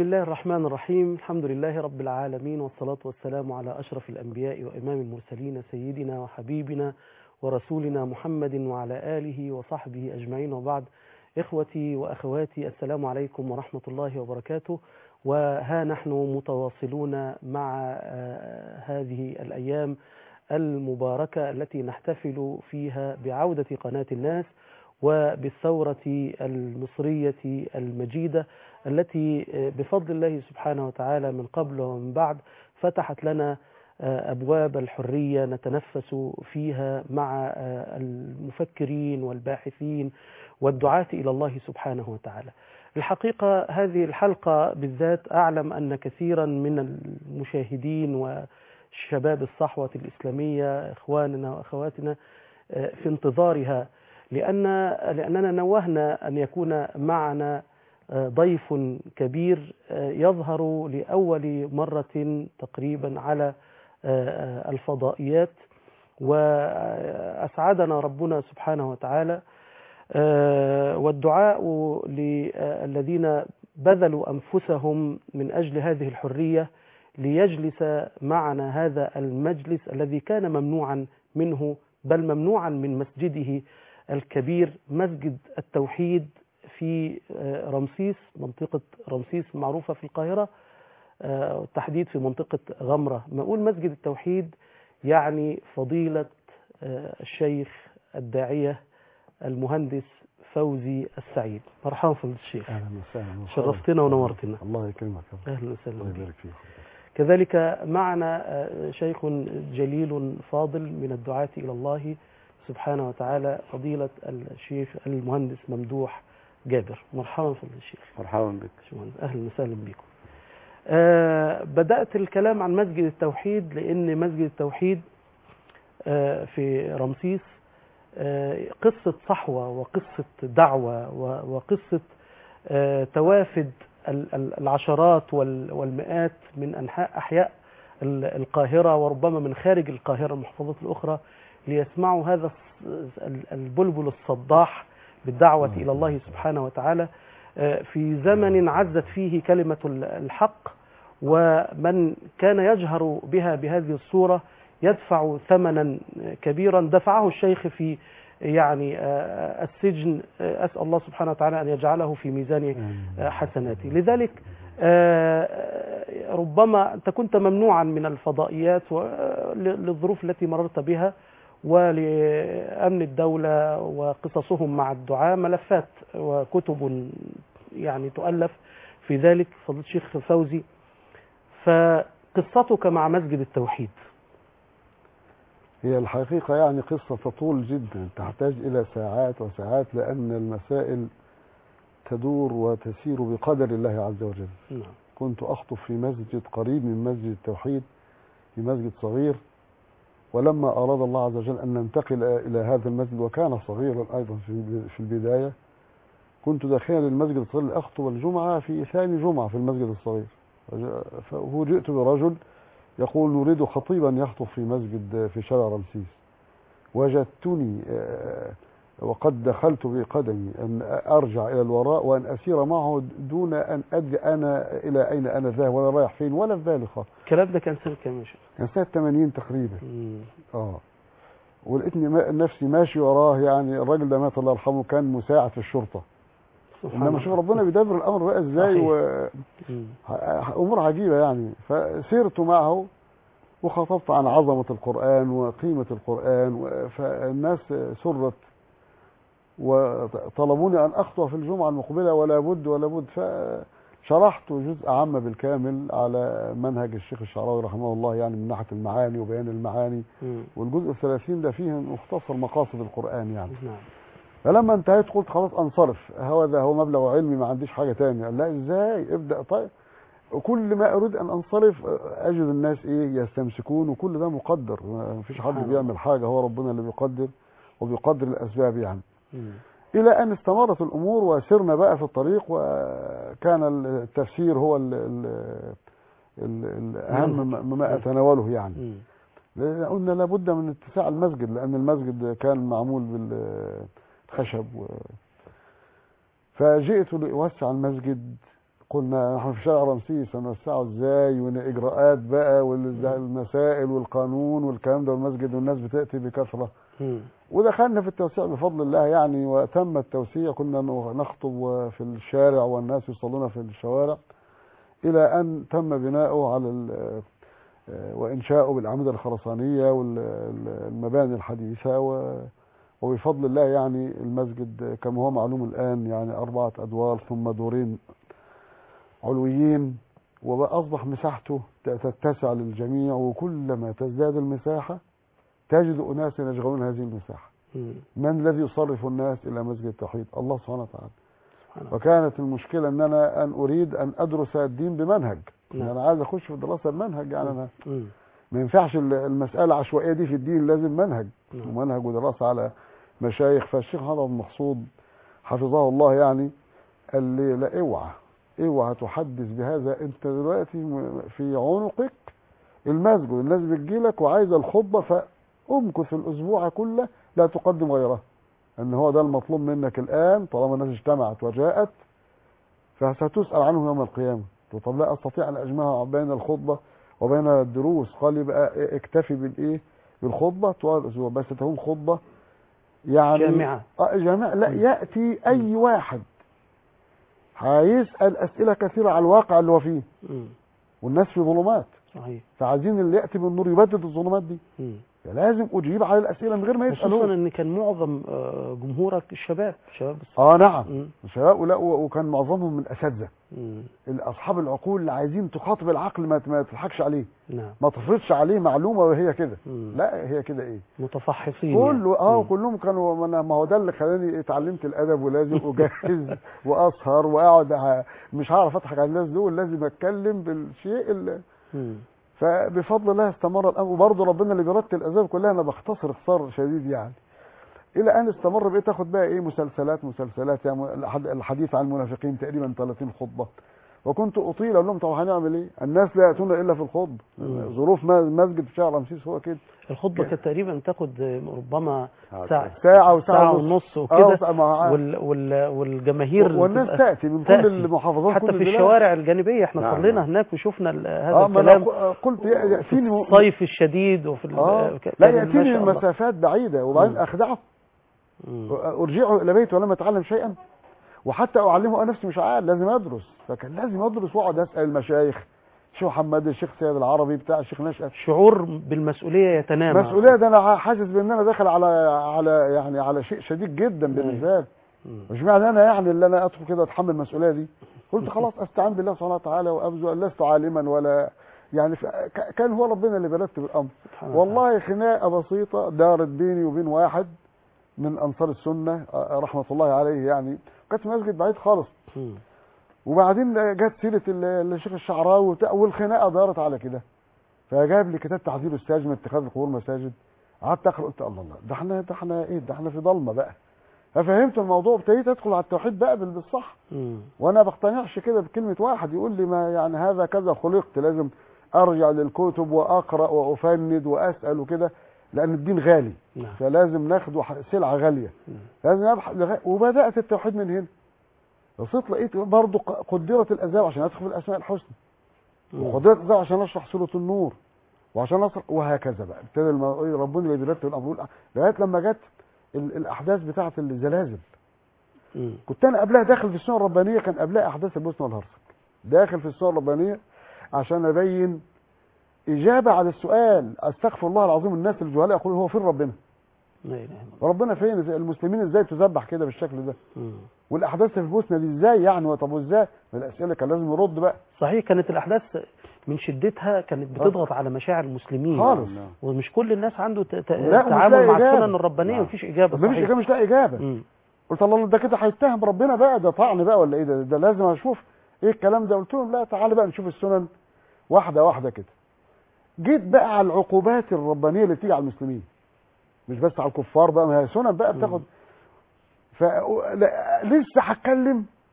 بسم الله الرحمن الرحيم الحمد لله رب العالمين والصلاة والسلام على أشرف الأنبياء وإمام المرسلين سيدنا وحبيبنا ورسولنا محمد وعلى آله وصحبه أجمعين وبعد إخوتي وأخواتي السلام عليكم ورحمة الله وبركاته وها نحن متواصلون مع آه، هذه الأيام المباركة التي نحتفل فيها بعودة قناة الناس وبالثورة المصرية المجيدة التي بفضل الله سبحانه وتعالى من قبل ومن بعد فتحت لنا أبواب الحرية نتنفس فيها مع المفكرين والباحثين والدعاة إلى الله سبحانه وتعالى الحقيقة هذه الحلقة بالذات أعلم أن كثيرا من المشاهدين وشباب الصحوة الإسلامية إخواننا وأخواتنا في انتظارها لأن لأننا نوهنا أن يكون معنا ضيف كبير يظهر لأول مرة تقريبا على الفضائيات وأسعدنا ربنا سبحانه وتعالى والدعاء للذين بذلوا أنفسهم من أجل هذه الحرية ليجلس معنا هذا المجلس الذي كان ممنوعا منه بل ممنوعا من مسجده الكبير مسجد التوحيد في رمسيس منطقة رمسيس معروفة في القاهرة التحديد في منطقة غمرة ما أقول مسجد التوحيد يعني فضيلة الشيخ الداعية المهندس فوزي السعيد مرحبا فضيلة الشيخ اهلا وسهلا شرفتنا ونورتنا الله يكرمك أهلا وسهلا الله بك. يبارك فيك كذلك معنا شيخ جليل فاضل من الدعاة إلى الله سبحانه وتعالى فضيلة الشيخ المهندس ممدوح جابر مرحبا فضيلة الشيخ مرحبا بك باشمهندس. أهلا وسهلا بكم آه بدأت الكلام عن مسجد التوحيد لأن مسجد التوحيد آه في رمسيس آه قصة صحوة وقصة دعوة و- وقصة آه توافد ال- ال- العشرات وال- والمئات من أنحاء أحياء ال- القاهرة وربما من خارج القاهرة المحافظات الأخرى ليسمعوا هذا الص- ال- البلبل الصداح بالدعوة إلى الله سبحانه وتعالى آه، في زمن عزت فيه كلمة ال- الحق ومن كان يجهر بها بهذه الصورة يدفع ثمنا كبيرا دفعه الشيخ في يعني آه، السجن آه، أسأل الله سبحانه وتعالى أن يجعله في ميزان آه، حسناته لذلك آه، ربما أنت كنت ممنوعا من الفضائيات و- ل- للظروف التي مررت بها ولأمن الدولة وقصصهم مع الدعاء ملفات وكتب يعني تؤلف في ذلك فضيلة الشيخ فوزي فقصتك مع مسجد التوحيد هي الحقيقة يعني قصة تطول جدا تحتاج إلى ساعات وساعات لأن المسائل تدور وتسير بقدر الله عز وجل نعم كنت أخطب في مسجد قريب من مسجد التوحيد في مسجد صغير ولما أراد الله عز وجل أن ننتقل إلى هذا المسجد وكان صغيرا أيضا في في البداية كنت داخلا المسجد الصغير لأخطب الجمعة في ثاني جمعة في المسجد الصغير فوجئت برجل يقول نريد خطيبا يخطب في مسجد في شارع رمسيس وجدتني آه، وقد دخلت بقدمي أن أرجع إلى الوراء وأن أسير معه دون أن أدري أنا إلى أين أنا ذاهب ولا رايح فين ولا في بالي خالص الكلام ده كان سنة كام يا شيخ؟ كان سنة 80 تقريبا مم. اه ولقيتني ما- نفسي ماشي وراه يعني الراجل ده مات الله يرحمه كان مساعد في الشرطة سبحان انما شوف ربنا بيدبر الامر بقى ازاي صحيح. و... مم. ح- امور عجيبه يعني فسرت معه وخطبت عن عظمه القران وقيمه القران و- فالناس سرت وطلبوني ان اخطب في الجمعه المقبله ولا بد ولا بد فشرحت جزء عام بالكامل على منهج الشيخ الشعراوي رحمه الله يعني من ناحيه المعاني وبيان المعاني مم. والجزء الثلاثين ده فيه مختصر مقاصد القران يعني نعم فلما انتهيت قلت خلاص انصرف هذا هو مبلغ علمي ما عنديش حاجه تانية قال لا ازاي ابدا طيب وكل ما اريد ان انصرف اجد الناس ايه يستمسكون وكل ده مقدر ما فيش سبحان حد الله. بيعمل حاجه هو ربنا اللي بيقدر وبيقدر الاسباب يعني مم. الى ان استمرت الامور وسرنا بقى في الطريق وكان التفسير هو ال ال ال الاهم منهج. ما- ما اتناوله يعني مم. لأن قلنا لابد من اتساع المسجد لأن المسجد كان معمول بالخشب و... فجئت لأوسع المسجد قلنا نحن في شارع رمسيس هنوسعه ازاي والاجراءات بقى والمسائل والقانون والكلام ده والمسجد والناس بتاتي بكثره مم. ودخلنا في التوسيع بفضل الله يعني وتم التوسيع كنا نخطب في الشارع والناس يصلون في الشوارع إلى أن تم بناؤه على ال- وإنشاؤه بالأعمدة الخرسانية والمباني الحديثة و- وبفضل الله يعني المسجد كما هو معلوم الآن يعني أربعة أدوار ثم دورين علويين وأصبح مساحته تتسع للجميع وكلما تزداد المساحة تجد أناس يشغلون هذه المساحة مم. من الذي يصرف الناس إلى مسجد التوحيد الله سبحانه وتعالى سبحان الله. وكانت المشكلة أن أنا أن أريد أن أدرس الدين بمنهج نعم. أنا عايز أخش في الدراسة بمنهج يعني أنا مم. ما ينفعش ال- المسألة العشوائية دي في الدين لازم منهج نعم. ومنهج ودراسة على مشايخ فالشيخ محمد بن مقصود حفظه الله يعني قال لي لا اوعى اوعى تحدث بهذا انت دلوقتي م- في عنقك المسجد الناس بتجيلك وعايزه الخطبه فامكث الاسبوع كله لا تقدم غيرها ان هو ده المطلوب منك الان طالما الناس اجتمعت وجاءت فستسال عنه يوم القيامه قلت له طب لا استطيع ان اجمع بين الخطبه وبين الدروس قال لي بقى اكتفي بالايه بالخطبه طوال الاسبوع بس تكون خطبه يعني جامعة. آه جامعة لا ياتي اي واحد هيسال اسئله كثيره على الواقع اللي هو فيه مم. والناس في ظلمات صحيح فعايزين اللي ياتي بالنور يبدد الظلمات دي مم. لازم اجيب على الاسئله من غير ما خصوصا يسالوا ان كان معظم آه، جمهورك الشباب شباب الص- اه نعم مم. شباب ولا وكان معظمهم من اساتذه مم. اصحاب العقول اللي عايزين تخاطب العقل ما ما تضحكش عليه نعم ما تفرضش عليه معلومه وهي كده مم. لا هي كده ايه متفحصين كله اه يعني. كلهم كانوا ما أنا- ما هو ده اللي خلاني اتعلمت الادب ولازم اجهز واسهر واقعد ه- مش هعرف اضحك على الناس دول لازم اتكلم بالشيء اللي مم. فبفضل الله استمر الامر وبرضه ربنا اللي بيرتب الاسباب كلها انا بختصر اختصار شديد يعني الى ان استمر بقيت اخد بقى ايه مسلسلات مسلسلات يعني الحد- الحديث عن المنافقين تقريبا 30 خطبه وكنت اطيل اقول لهم طب هنعمل ايه؟ الناس لا ياتون الا في الخطبه مم. ظروف ما- مسجد في شارع رمسيس هو كده الخطبة كانت تقريبا تاخد آه، ربما آه، ساعة ساعه وساعه ساعة ونص ونص اه وكده مع- وال وال والجماهير والناس بتبقى تاتي من كل تأتي. المحافظات حتى كل في البلاد. الشوارع الجانبية احنا نعم، صلينا نعم. هناك وشفنا ال- هذا اه ما انا الكلام ق- قلت يا- في ياتيني م- الصيف الشديد وفي ال- اه ك- لا كان ما ياتيني شاء من الله. مسافات بعيده وبعدين مم. اخدعه مم. ارجعه الى بيتي ولم اتعلم شيئا وحتى اعلمه انا نفسي مش عارف لازم ادرس فكان لازم ادرس واقعد اسال المشايخ الشيخ محمد الشيخ سيد العربي بتاع الشيخ نشأت شعور بالمسؤولية يتنامى مسؤوليه ده انا حاسس بان انا داخل على على يعني على شيء شديد جدا مم. بالنسبه لي مم. مش معنى انا يعني اللي انا ادخل كده اتحمل المسؤوليه دي قلت خلاص استعين بالله سبحانه وتعالى وابذل لست عالما ولا يعني ف- ك- كان هو ربنا اللي بيرتب الامر سبحان الله. والله خناقه بسيطه دارت بيني وبين واحد من انصار السنه آه، رحمه الله عليه يعني كانت في مسجد بعيد خالص مم. وبعدين جت سيره ال- الشيخ الشعراوي وبتاع والخناقه دارت على كده فجاب لي كتاب تحذير الساجد من اتخاذ القبور مساجد قعدت اقرا قلت الله الله ده احنا ده احنا ايه ده احنا في ضلمه بقى ففهمت الموضوع ابتديت ادخل على التوحيد بقى بال- بالصح مم. وانا بقتنعش كده بكلمه واحد يقول لي ما يعني هذا كذا خلقت لازم ارجع للكتب واقرا وافند واسال وكده لان الدين غالي نعم فلازم ناخده ح- سلعه غاليه مم. لازم ابحث لغاية وبدات التوحيد من هنا وصلت لقيت برضه ق- قدرت الاسباب عشان ادخل في الاسماء الحسنى مم. وقدرت الاسباب عشان اشرح سوره النور وعشان اشرح وهكذا بقى ابتدى الم- إيه ربنا اللي بيرتب الامر والأ- لغايه لما جت ال- الاحداث بتاعه الزلازل مم. كنت انا قبلها داخل في السنه الربانيه كان قبلها احداث البوسنه والهرسك داخل في السنه الربانيه عشان ابين اجابه على السؤال استغفر الله العظيم الناس الجهلاء يقولون هو فين ربنا لا اله الا الله ربنا فين إزاي- المسلمين ازاي تذبح كده بالشكل ده مم. والاحداث في البوسنه دي ازاي يعني طب وازاي ما الاسئله كان لازم يرد بقى صحيح كانت الاحداث من شدتها كانت بتضغط على مشاعر المسلمين خالص. نعم. ومش كل الناس عنده ت- ت- لا، ومش تعامل لاقي مع إجابة. السنن الربانيه نعم. مفيش اجابه مفيش صحيح اجابه مش لاقي اجابه مم. قلت الله ده كده هيتهم ربنا بقى ده طعن بقى ولا ايه ده, ده لازم اشوف ايه الكلام ده قلت لهم لا تعالى بقى نشوف السنن واحده واحده كده جيت بقى على العقوبات الربانيه اللي بتيجي على المسلمين مش بس على الكفار بقى ما هي سنن بقى بتاخد ف لا- لسه هتكلم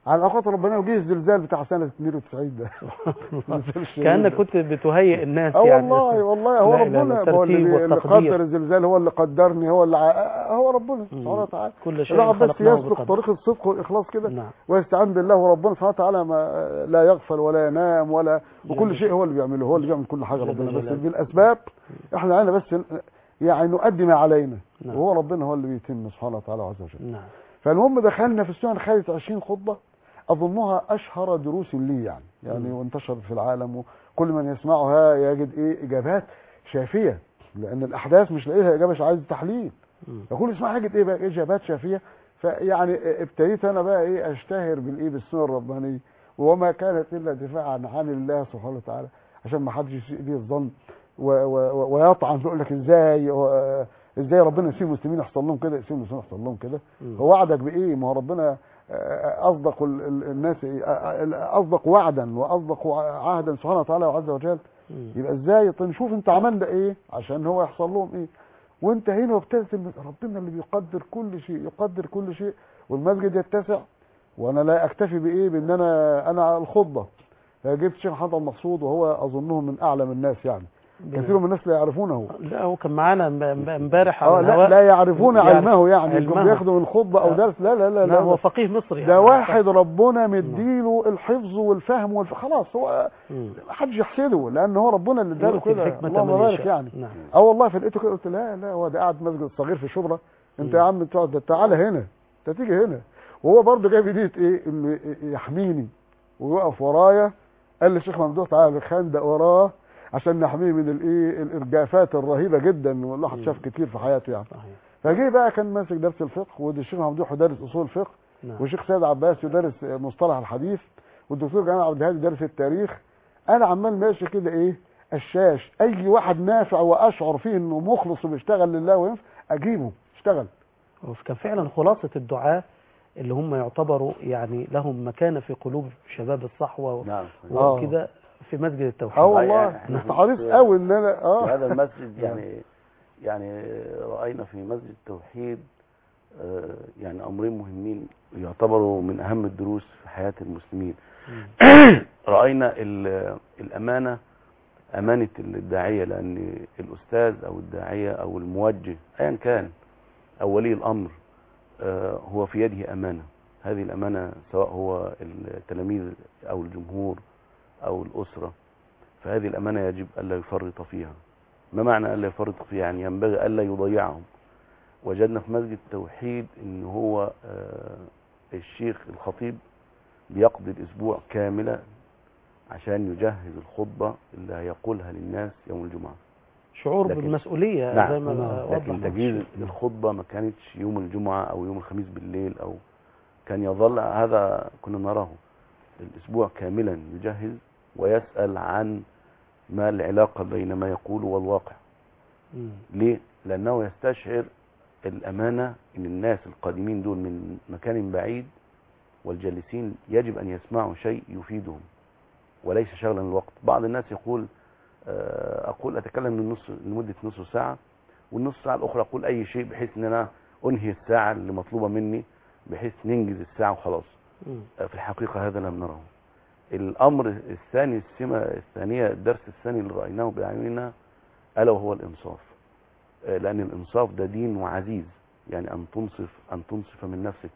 على اخوات ربنا وجه الزلزال بتاع سنه 92 ده الزلزال الشديد كانك ده. كنت بتهيئ الناس اه يعني والله والله هو لا إله ربنا إلا هو اللي, الترتيب اللي والتقدير. قدر الزلزال هو اللي قدرني هو اللي ع... هو ربنا سبحانه وتعالى كل شيء الواحد بس خلقناه يسلك بقدر. طريق الصدق والاخلاص كده نعم ويستعين بالله وربنا سبحانه وتعالى ما لا يغفل ولا ينام ولا وكل جل شيء هو اللي بيعمله هو اللي بيعمل كل حاجه جل ربنا بس جلاله. بالاسباب احنا علينا بس ن- يعني نؤدي ما علينا نعم. وهو ربنا هو اللي بيتم سبحانه وتعالى عز وجل نعم فالمهم دخلنا في السنن خدت 20 خطبه اظنها اشهر دروس لي يعني يعني مم. وانتشرت في العالم وكل من يسمعها يجد ايه اجابات شافيه لان الاحداث مش لاقيها اجابه عايز تحليل مم. فكل اسمع يجد ايه بقى اجابات شافيه فيعني ابتديت انا بقى ايه اشتهر بالايه بالسنه الربانيه وما كانت الا دفاعا عن الله سبحانه وتعالى عشان ما حدش يسيء به الظن و- و- و- ويطعن يقول لك ازاي و- ازاي ربنا يسيب المسلمين يحصل لهم كده يسيب المسلمين يحصل لهم كده مم. هو وعدك بايه ما هو ربنا آه، اصدق ال- ال- الناس إيه؟ آه، آه، اصدق وعدا واصدق عهدا سبحانه وتعالى وعز وجل مم. يبقى ازاي طيب نشوف انت عملنا ايه عشان هو يحصل لهم ايه وانت هنا وابتدت الم- ربنا اللي بيقدر كل شيء يقدر كل شيء والمسجد يتسع وانا لا اكتفي بايه بان انا انا على الخطبه جبت شيخ محمد المقصود وهو اظنه من اعلم الناس يعني كثير من الناس لا يعرفونه لا هو كان معانا امب- امب- امبارح اه على لا, الهواء لا يعرفون يعرف علمه يعني علمه. يكون بياخدوا من خطبه او آه. درس لا لا لا, لا لا, هو فقيه مصري ده يعني. واحد ربنا مديله الحفظ والفهم والف... خلاص هو مم. ما حدش يحسده لان هو ربنا اللي اداله يؤتي كده الحكمة اللهم من بارك يشاء. يعني نعم اه والله فلقيته كده قلت لا لا هو ده قاعد مسجد صغير في شبرا انت مم. يا عم تقعد ده تعالى هنا انت تيجي هنا وهو برضه جايب ايديه ايه انه يحميني ويقف ورايا قال لي الشيخ ممدوح تعالى الخندق وراه عشان نحميه من الايه الارجافات الرهيبه جدا والواحد مم. شاف كتير في حياته يعني صحيح فجه بقى كان ماسك درس الفقه والشيخ ممدوح يدرس اصول الفقه نعم والشيخ سيد عباس يدرس مصطلح الحديث والدكتور جمال عبد الهادي يدرس التاريخ انا عمال ماشي كده ايه الشاش اي واحد نافع واشعر فيه انه مخلص وبيشتغل لله وينفع اجيبه اشتغل وكان فعلا خلاصة الدعاة اللي هم يعتبروا يعني لهم مكانة في قلوب شباب الصحوة نعم آه. وكده في مسجد التوحيد اه والله يعني إحنا انا حريص في- قوي ان انا في اه هذا المسجد يعني يعني رأينا في مسجد التوحيد آه، يعني أمرين مهمين يعتبروا من أهم الدروس في حياة المسلمين رأينا ال- الأمانة أمانة الداعية لأن الأستاذ أو الداعية أو الموجه أيا كان أو ولي الأمر آه، هو في يده أمانة هذه الأمانة سواء هو التلاميذ أو الجمهور أو الأسرة فهذه الأمانة يجب ألا يفرط فيها ما معنى ألا يفرط فيها يعني ينبغي ألا يضيعهم وجدنا في مسجد التوحيد ان هو آه، الشيخ الخطيب بيقضي الاسبوع كاملا عشان يجهز الخطبة اللي هيقولها للناس يوم الجمعة شعور لكن- بالمسؤولية نعم. زي ما نعم. وضح لكن تجهيز الشيخ. الخطبة ما كانتش يوم الجمعة او يوم الخميس بالليل او كان يظل هذا كنا نراه الاسبوع كاملا يجهز ويسأل عن ما العلاقة بين ما يقول والواقع مم. ليه؟ لأنه يستشعر الأمانة إن الناس القادمين دول من مكان بعيد والجالسين يجب أن يسمعوا شيء يفيدهم وليس شغلا الوقت بعض الناس يقول آه، أقول أتكلم لنص لمدة نصف ساعة والنص ساعة الأخرى أقول أي شيء بحيث أن أنا أنهي الساعة اللي مطلوبة مني بحيث ننجز الساعة وخلاص مم. في الحقيقة هذا لم نره الأمر الثاني السمة الثانية الدرس الثاني اللي رأيناه بأعيننا ألا وهو الإنصاف آه، لأن الإنصاف ده دين وعزيز يعني أن تنصف أن تنصف من نفسك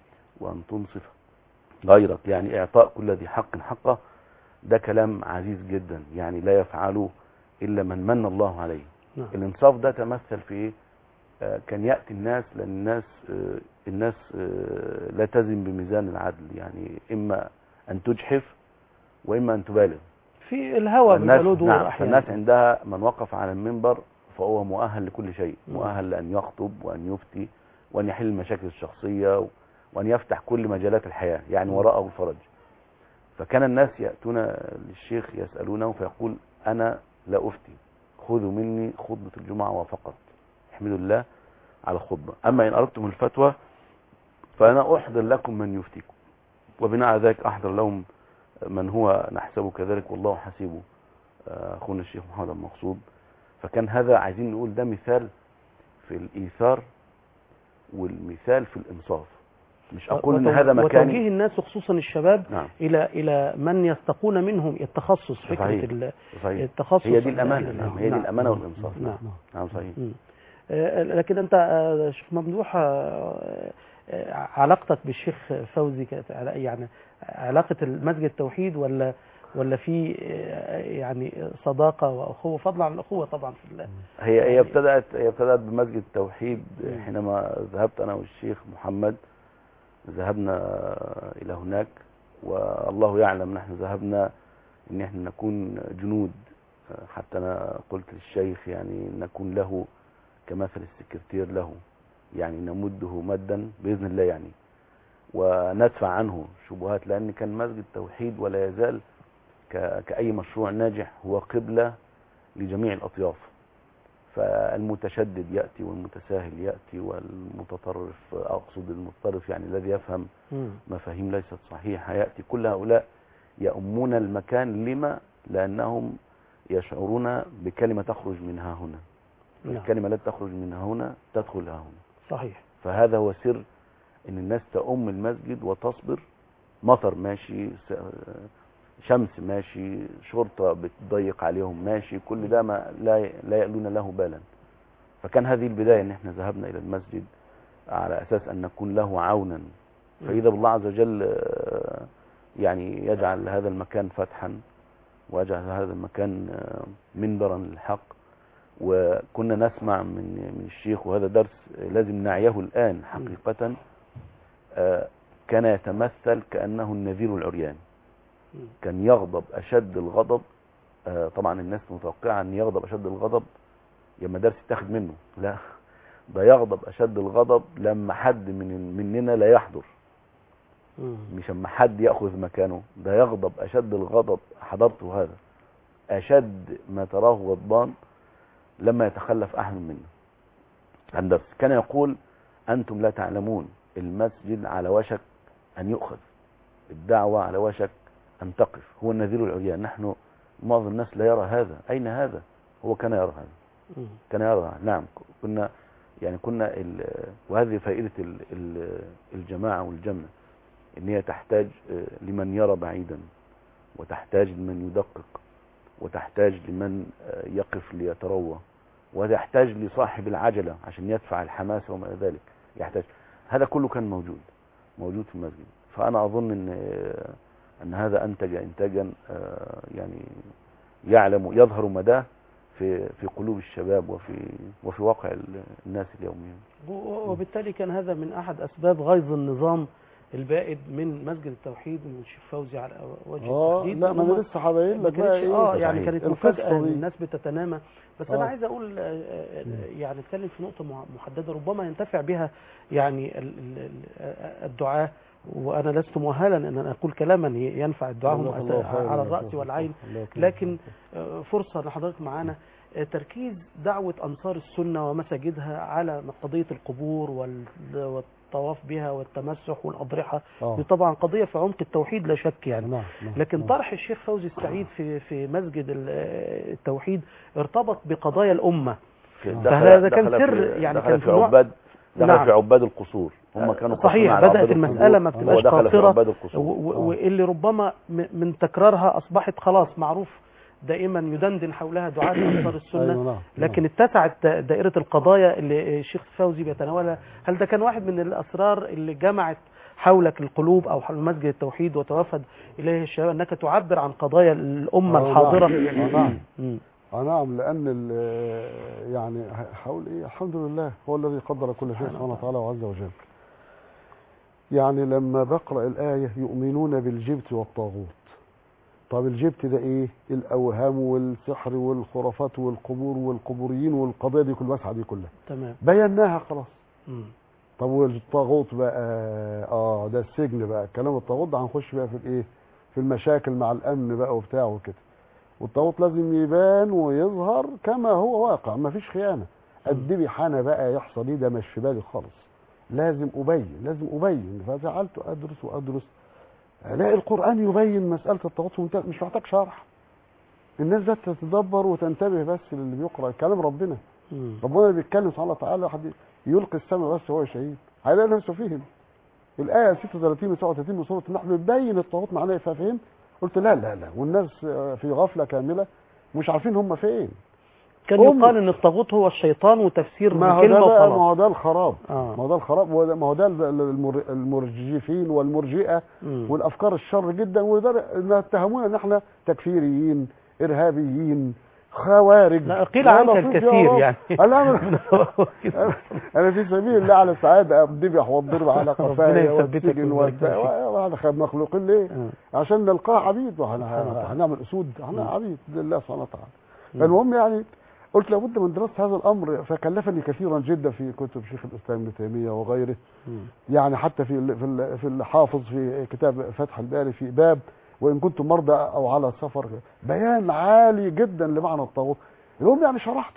وأن تنصف غيرك يعني إعطاء كل ذي حق حقه ده كلام عزيز جدا يعني لا يفعله إلا من من الله عليه نعم. الإنصاف ده تمثل في إيه؟ آه، كان يأتي الناس لأن الناس آه، الناس آه، لا تزن بميزان العدل يعني إما أن تجحف وإما أن تبالغ في الهوى بيبقى فالناس له دور نعم أحيانا فالناس عندها من وقف على المنبر فهو مؤهل لكل شيء مم. مؤهل لأن يخطب وأن يفتي وأن يحل المشاكل الشخصية و- وأن يفتح كل مجالات الحياة يعني مم. وراءه الفرج فكان الناس يأتون للشيخ يسألونه فيقول أنا لا أفتي خذوا مني خطبة الجمعة وفقط احمدوا الله على الخطبة أما إن أردتم الفتوى فأنا أحضر لكم من يفتيكم وبناء على ذلك أحضر لهم من هو نحسبه كذلك والله حسيبه آه، أخونا الشيخ محمد المقصود فكان هذا عايزين نقول ده مثال في الإيثار والمثال في الإنصاف مش اقول ان وتو- هذا مكاني وتوجيه الناس وخصوصا الشباب نعم الى الى من يستقون منهم التخصص فكره صحيح. ال- صحيح التخصص هي دي الامانه نعم هي دي نعم. الامانه والانصاف نعم. نعم صحيح مم. آه، لكن انت آه، شيخ ممدوح آه، آه، علاقتك بالشيخ فوزي كانت على- يعني علاقه المسجد التوحيد ولا ولا في آه، يعني صداقه واخوه فضلا عن الاخوه طبعا في الله هي هي يعني- ابتدأت هي ابتدأت بمسجد التوحيد مم. حينما ذهبت أنا والشيخ محمد ذهبنا إلى هناك والله يعلم نحن ذهبنا إن احنا نكون جنود حتى أنا قلت للشيخ يعني نكون له كمثل السكرتير له يعني نمده مدا بإذن الله يعني وندفع عنه شبهات لأن كان مسجد توحيد ولا يزال ك- كأي مشروع ناجح هو قبلة لجميع الأطياف فالمتشدد يأتي والمتساهل يأتي والمتطرف أقصد المتطرف يعني الذي يفهم مم. مفاهيم ليست صحيحة يأتي كل هؤلاء يأمون المكان لما لأنهم يشعرون بكلمة تخرج من ها هنا نعم الكلمة التي تخرج من ها هنا تدخل ها هنا صحيح فهذا هو سر ان الناس تأم المسجد وتصبر مطر ماشي س- شمس ماشي شرطة بتضيق عليهم ماشي كل ده ما لا لا يألون له بالا فكان هذه البداية ان احنا ذهبنا الى المسجد على اساس ان نكون له عونا فاذا بالله عز وجل آه، يعني يجعل هذا المكان فتحا ويجعل هذا المكان آه، منبرا للحق وكنا نسمع من من الشيخ وهذا درس لازم نعيه الآن حقيقة آه، كان يتمثل كأنه النذير العريان مم. كان يغضب أشد الغضب آه، طبعا الناس متوقعة أن يغضب أشد الغضب لما درس يتاخد منه لا ده يغضب أشد الغضب لما حد من مننا لا يحضر مم. مش اما حد ياخذ مكانه ده يغضب اشد الغضب حضرته هذا اشد ما تراه غضبان لما يتخلف احد منا عن درس كان يقول انتم لا تعلمون المسجد على وشك ان يؤخذ الدعوه على وشك ان تقف هو النذير العريان نحن معظم الناس لا يرى هذا اين هذا هو كان يرى هذا مم. كان يرى نعم كنا يعني كنا ال- وهذه فائدة ال- ال- الجماعة والجمع ان هي تحتاج آه، لمن يرى بعيدا وتحتاج لمن يدقق وتحتاج لمن آه، يقف ليتروى وتحتاج لصاحب العجلة عشان يدفع الحماس وما إلى ذلك يحتاج هذا كله كان موجود موجود في المسجد فأنا أظن أن آه، أن هذا أنتج إنتاجا آه، يعني يعلم يظهر مداه في في قلوب الشباب وفي وفي واقع ال- الناس اليوميين و- وبالتالي كان هذا من احد اسباب غيظ النظام البائد من مسجد التوحيد ومن الشيخ فوزي على وجه اه التحديد لا ما إن هم انا لسه هبين ما لك بقى كانتش اه ايه يعني صحيح. كانت القصة مفاجاه إن دي. الناس بتتنامى بس آه. انا عايز اقول آه، آه، يعني اتكلم في نقطه مع- محدده ربما ينتفع بها يعني ال- ال- ال- آه، الدعاه وانا لست مؤهلا ان انا اقول كلاما ينفع الدعاء هم جزاك الله خير. على الراس والعين الله يكرمك. لكن آه، فرصة لحضرتك معانا آه، تركيز دعوة أنصار السنة ومساجدها على قضية القبور وال- والطواف بها والتمسح والأضرحة اه دي طبعا قضية في عمق التوحيد لا شك يعني نعم نعم لكن نعم. طرح الشيخ فوزي السعيد في في مسجد ال- آه، التوحيد ارتبط بقضايا الأمة في- نعم. فهذا كان دخل سر في- يعني دخل كان في في نوع- عباد دخل نعم. في عباد القصور هم كانوا قاصرين صحيح على بدأت عباد المسألة ما القصور. بتبقاش هو دخل في قاصرة عباد و- القصور و- آه. واللي ربما م- من تكرارها أصبحت خلاص معروف دائما يدندن حولها دعاة أنصار السنة أيوة نعم لكن اتسعت دائرة القضايا اللي الشيخ فوزي بيتناولها هل ده كان واحد من الأسرار اللي جمعت حولك القلوب أو حول مسجد التوحيد وتوافد إليه الشباب أنك تعبر عن قضايا الأمة آه، الحاضرة نعم. آه، نعم. مم. آه نعم لأن ال- يعني هقول إيه الحمد لله هو الذي قدر كل شيء سبحانه سبحانه وتعالى وعز وجل يعني لما بقرأ الآية يؤمنون بالجبت والطاغوت طب الجبت ده ايه الأوهام والسحر والخرافات والقبور والقبوريين والقضايا دي كل المسعى دي كلها تمام بيناها خلاص مم. طب والطاغوت بقى اه ده السجن بقى كلام الطاغوت ده هنخش بقى في الايه في المشاكل مع الامن بقى وبتاع وكده والطاغوت لازم يبان ويظهر كما هو واقع ما فيش خيانه الدبي حانا بقى يحصل ايه ده مش في بالي خالص لازم ابين لازم ابين فجعلت ادرس وادرس الاقي القران يبين مساله الطاغوت وانت- مش محتاج شرح الناس ده تتدبر وتنتبه بس للي بيقرا كلام ربنا مم. ربنا اللي بيتكلم سبحانه وتعالى حد يلقي السماء بس هو شهيد هيلاقي نفسه فهم الايه 36 و 37 من سوره النحل بتبين الطاغوت معناه إيه، ففهم قلت لا لا لا والناس آه، في غفله كامله مش عارفين هم فين كان هم- يقال ان الطاغوت هو الشيطان وتفسير ما هو كلمه ده بقى ما وخلاص هو ده الخراب اه ما هو ده الخراب وده- ما هو ده المر- المرجفين والمرجئه مم. والافكار الشر جدا وده إن اتهمونا ان احنا تكفيريين ارهابيين خوارج لا قيل يا عنك لطيف يا الكثير رب. يعني لا أنا- انا في سبيل الله على السعاده ابدبح واضرب على ربنا قفايا يثبتك والسجن ويبارك فيك. وهذا خير مخلوقين ليه؟ آه. عشان نلقاه عبيد وهن- سبحان الله. هنعمل اسود احنا مم. عبيد لله سبحانه وتعالى مم. فالمهم يعني قلت لابد من دراسه هذا الامر فكلفني كثيرا جدا في كتب شيخ الاسلام ابن تيميه وغيره مم. يعني حتى في ال- في ال- في الحافظ في كتاب فتح الباري في باب وان كنتم مرضى او على سفر بيان عالي جدا لمعنى الطاغوت المهم يعني شرحت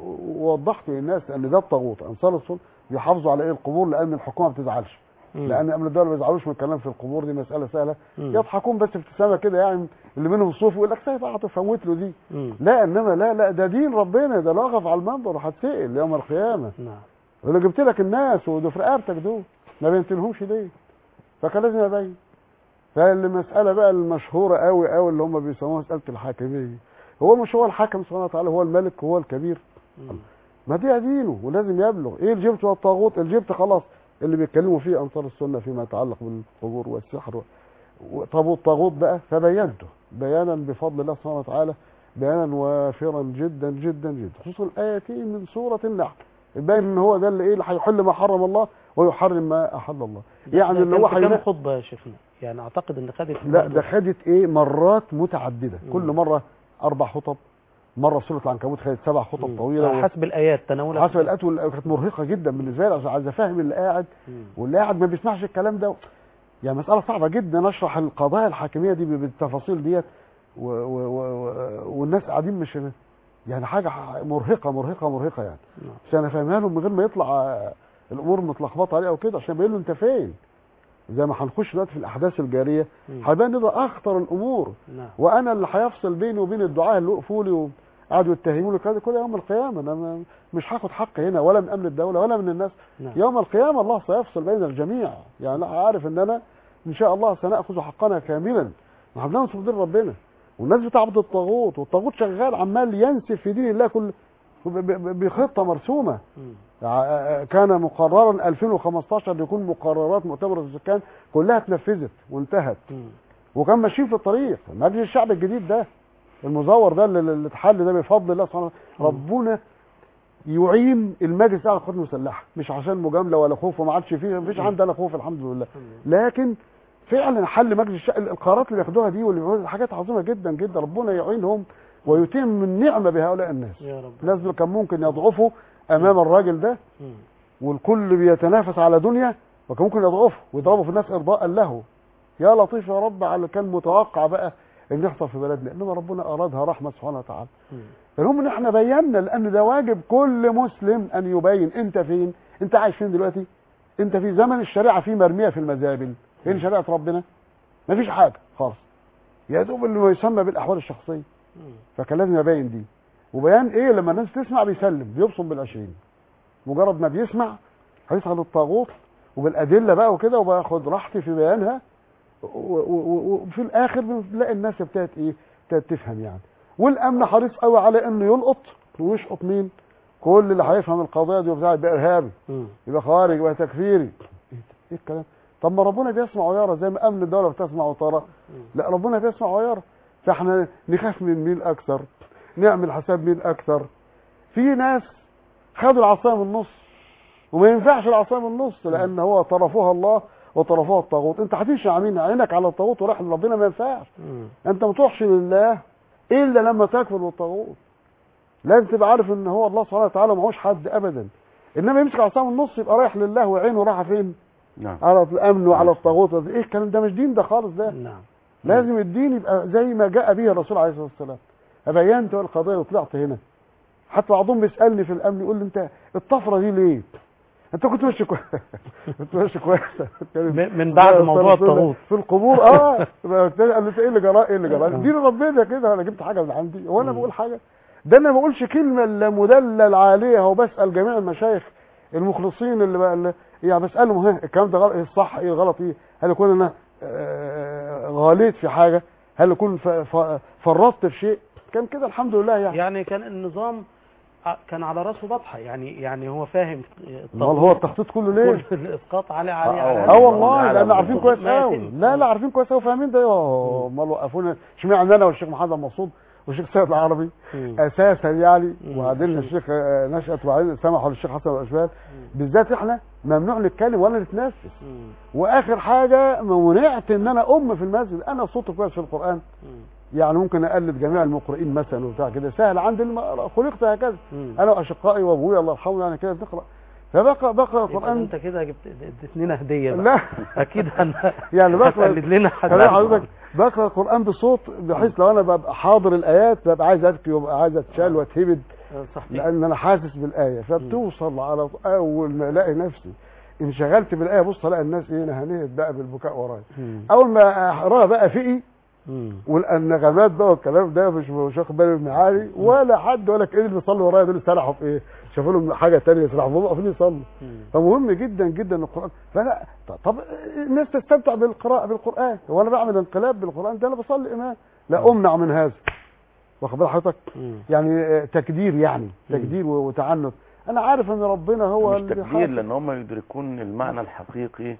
ووضحت للناس ان ده الطاغوت انصار السنه بيحافظوا على ايه القبور لان الحكومه ما بتزعلش مم. لان امن الدوله ما بيزعلوش من الكلام في القبور دي مساله سهله مم. يضحكون بس ابتسامه كده يعني اللي منهم صوف يقول لك سيف اعطي فوت له دي مم. لا انما لا لا ده دين ربنا ده لو اقف على المنبر وهتسال يوم القيامه نعم ولو جبت لك الناس ودول في رقبتك دول ما بينتلهمش ليه فكان لازم ابين فالمساله بقى المشهوره قوي قوي اللي هم بيسموها مساله الحاكميه هو مش هو الحاكم سبحانه وتعالى هو الملك هو الكبير مم. ما دي دينه ولازم يبلغ ايه الجبت والطاغوت الجبت خلاص اللي بيتكلموا فيه انصار السنه فيما يتعلق بالقبور والسحر و- وطب الطاغوت بقى فبينته بيانا بفضل الله سبحانه وتعالى بيانا وافرا جدا جدا جدا خصوصا الايتين من سوره النحل يبين ان هو ده اللي ايه اللي هيحل ما حرم الله ويحرم ما احل الله يعني ده اللي كان هو في كام هينا- خطبه يا شيخنا يعني اعتقد ان خدت لا ده خدت ايه مرات متعدده مم. كل مره اربع خطب مره سوره العنكبوت خدت سبع خطب مم. طويله على حسب الايات تناولها حسب الات وال- كانت مرهقه جدا بالنسبه لي عشان عايز افهم اللي قاعد مم. واللي قاعد ما بيسمعش الكلام ده يعني مساله صعبه جدا اشرح القضايا الحاكميه دي بالتفاصيل ديت و و و و والناس قاعدين مش يعني حاجه ح- مرهقه مرهقه مرهقه يعني نعم. عشان افهمها لهم من غير ما يطلع آه، الامور متلخبطه عليه او كده عشان يبين له انت فين زي ما هنخش دلوقتي في الاحداث الجاريه مم. هيبان إن ده اخطر الامور نعم وانا اللي هيفصل بيني وبين الدعاه اللي وقفوا لي وقعدوا يتهموني كده كل يوم القيامه انا ما- مش هاخد حق هنا ولا من امن الدوله ولا من الناس نعم يوم القيامه الله سيفصل بين الجميع يعني لا عارف ان انا ان شاء الله سناخذ حقنا كاملا ما احنا بنعمل في دين ربنا والناس بتعبد الطاغوت والطاغوت شغال عمال ينسف في دين الله كل ب- ب- بخطه مرسومه مم. ع- كان مقررا 2015 يكون مقررات مؤتمر السكان كلها اتنفذت وانتهت مم. وكان ماشيين في الطريق مجلس الشعب الجديد ده المزور ده اللي اللي اتحل ده بفضل الله سبحانه مم. ربنا يعين المجلس على القوات المسلحه مش عشان مجامله ولا خوف وما عادش فيه مفيش مم. عندنا خوف الحمد لله الحمد لله. لكن فعلا حل مجلس الشعب القرارات اللي بياخدوها دي واللي بيعملوها حاجات عظيمه جدا جدا ربنا يعينهم ويتم النعمه بهؤلاء الناس يا رب الناس دول كان ممكن يضعفوا امام الراجل ده مم. والكل بيتنافس على دنيا وكان ممكن يضعفوا ويضربوا في الناس ارضاء له يا لطيف يا رب على اللي كان متوقع بقى ان يحصل في بلدنا انما ربنا ارادها رحمه سبحانه وتعالى مم. فالهم ان احنا بينا لان ده واجب كل مسلم ان يبين انت فين انت عايش فين دلوقتي انت في زمن الشريعه فيه مرميه في المزابل فين شريعه ربنا مفيش حاجه خالص يا دوب اللي هو يسمى بالاحوال الشخصيه مم. فكان لازم ابين دي وبيان ايه لما الناس تسمع بيسلم بيبصم بالعشرين مجرد ما بيسمع هيسعى للطاغوت وبالادله بقى وكده وباخد راحتي في بيانها و- و- و- وفي الاخر بنلاقي الناس ابتدت ايه ابتدت تفهم يعني والامن حريص قوي على انه يلقط ويشقط مين كل اللي هيفهم القضيه دي وبتاع يبقى ارهابي مم. يبقى خوارج يبقى تكفيري ايه الكلام طب ما ربنا بيسمع ويرى زي ما امن الدوله بتسمع وترى مم. لا ربنا بيسمع ويرى فاحنا نخاف من مين اكثر نعمل حساب مين اكثر في ناس خدوا العصايه من النص وما ينفعش العصايه من النص لان هو طرفها الله وطرفها الطاغوت انت هتمشي عمين عينك على الطاغوت وراح لربنا ما ينفعش مم. انت ما تروحش لله الا لما تكفر بالطاغوت لازم تبقى عارف ان هو الله سبحانه وتعالى معهوش حد ابدا انما يمسك العصا من النص يبقى رايح لله وعينه رايحه فين نعم على الامن وعلى الطاغوت ايه الكلام ده مش دين ده خالص ده نعم لازم الدين يبقى زي ما جاء به الرسول عليه الصلاه والسلام بينت القضيه وطلعت هنا حتى بعضهم بيسالني في الامن يقول لي انت الطفره دي ليه انت كنت ماشي كويس كنت ماشي كويس م- من بعد موضوع الطاغوت في القبور اه قال لي انت ايه اللي جرى ايه اللي جرى آه. دين ربنا كده انا جبت حاجه من عندي هو انا مم. بقول حاجه ده انا ما بقولش كلمه الا مدلل عليها وبسال جميع المشايخ المخلصين اللي بقى اللي يعني بسالهم ها الكلام ده غلط ايه الصح ايه الغلط ايه هل يكون انا آه، غاليت في حاجه هل يكون ف- ف- فرطت في شيء كان كده الحمد لله يعني يعني كان النظام ع- كان على راسه بطحه يعني يعني هو فاهم امال هو التخطيط كله ليه كل الاسقاط عليه عليه آه، على آه، اه هذا. والله على لان عارفين بالضبط. كويس ما قوي يتم. لا لا عارفين كويس قوي فاهمين ده آه، امال وقفونا اشمعنى انا والشيخ محمد مسعود والشيخ سيد العربي مم. اساسا يعني مم. وبعدين عشان- الشيخ آه، نشأت وبعدين سمحوا للشيخ حسن الاشبال بالذات احنا ممنوع نتكلم ولا نتنفس مم. واخر حاجه منعت ان انا ام في المسجد انا صوتي كويس في القران مم. يعني ممكن اقلد جميع المقرئين مثلا وبتاع كده سهل عندي الم- خلقت هكذا مم. انا واشقائي وابويا الله يرحمه يعني كده بنقرا فبقرا بقرا يبقى القران انت كده جبت اديتنا هديه بقى. لا اكيد هن... يعني بقرا هتقلد لنا حد خلي حضرتك بقرا القران بصوت بحيث لو انا ببقى حاضر الايات ببقى عايز ابكي وببقى عايز اتشال واتهبد صحيح لان انا حاسس بالايه فبتوصل على اول ما الاقي نفسي انشغلت بالايه بص الاقي الناس ايه نهنيت بقى بالبكاء ورايا مم. اول ما اقراها بقى فيقي مم. والنغمات بقى والكلام ده مش مش واخد بالي من المعاني ولا حد ولا كان اللي بيصلي ورايا دول سرحوا في ايه شافوا لهم حاجه ثانيه سرحوا هم واقفين يصلوا مم. فمهم جدا جدا القران فانا طب الناس تستمتع بالقراءه بالقران هو انا بعمل انقلاب بالقران ده انا بصلي امام لا امنع من هذا واخد بال حضرتك مم. يعني آه، تكدير يعني تكدير و- وتعنت انا عارف ان ربنا هو مش اللي تكبير بيحاسب. لان هم يدركون المعنى الحقيقي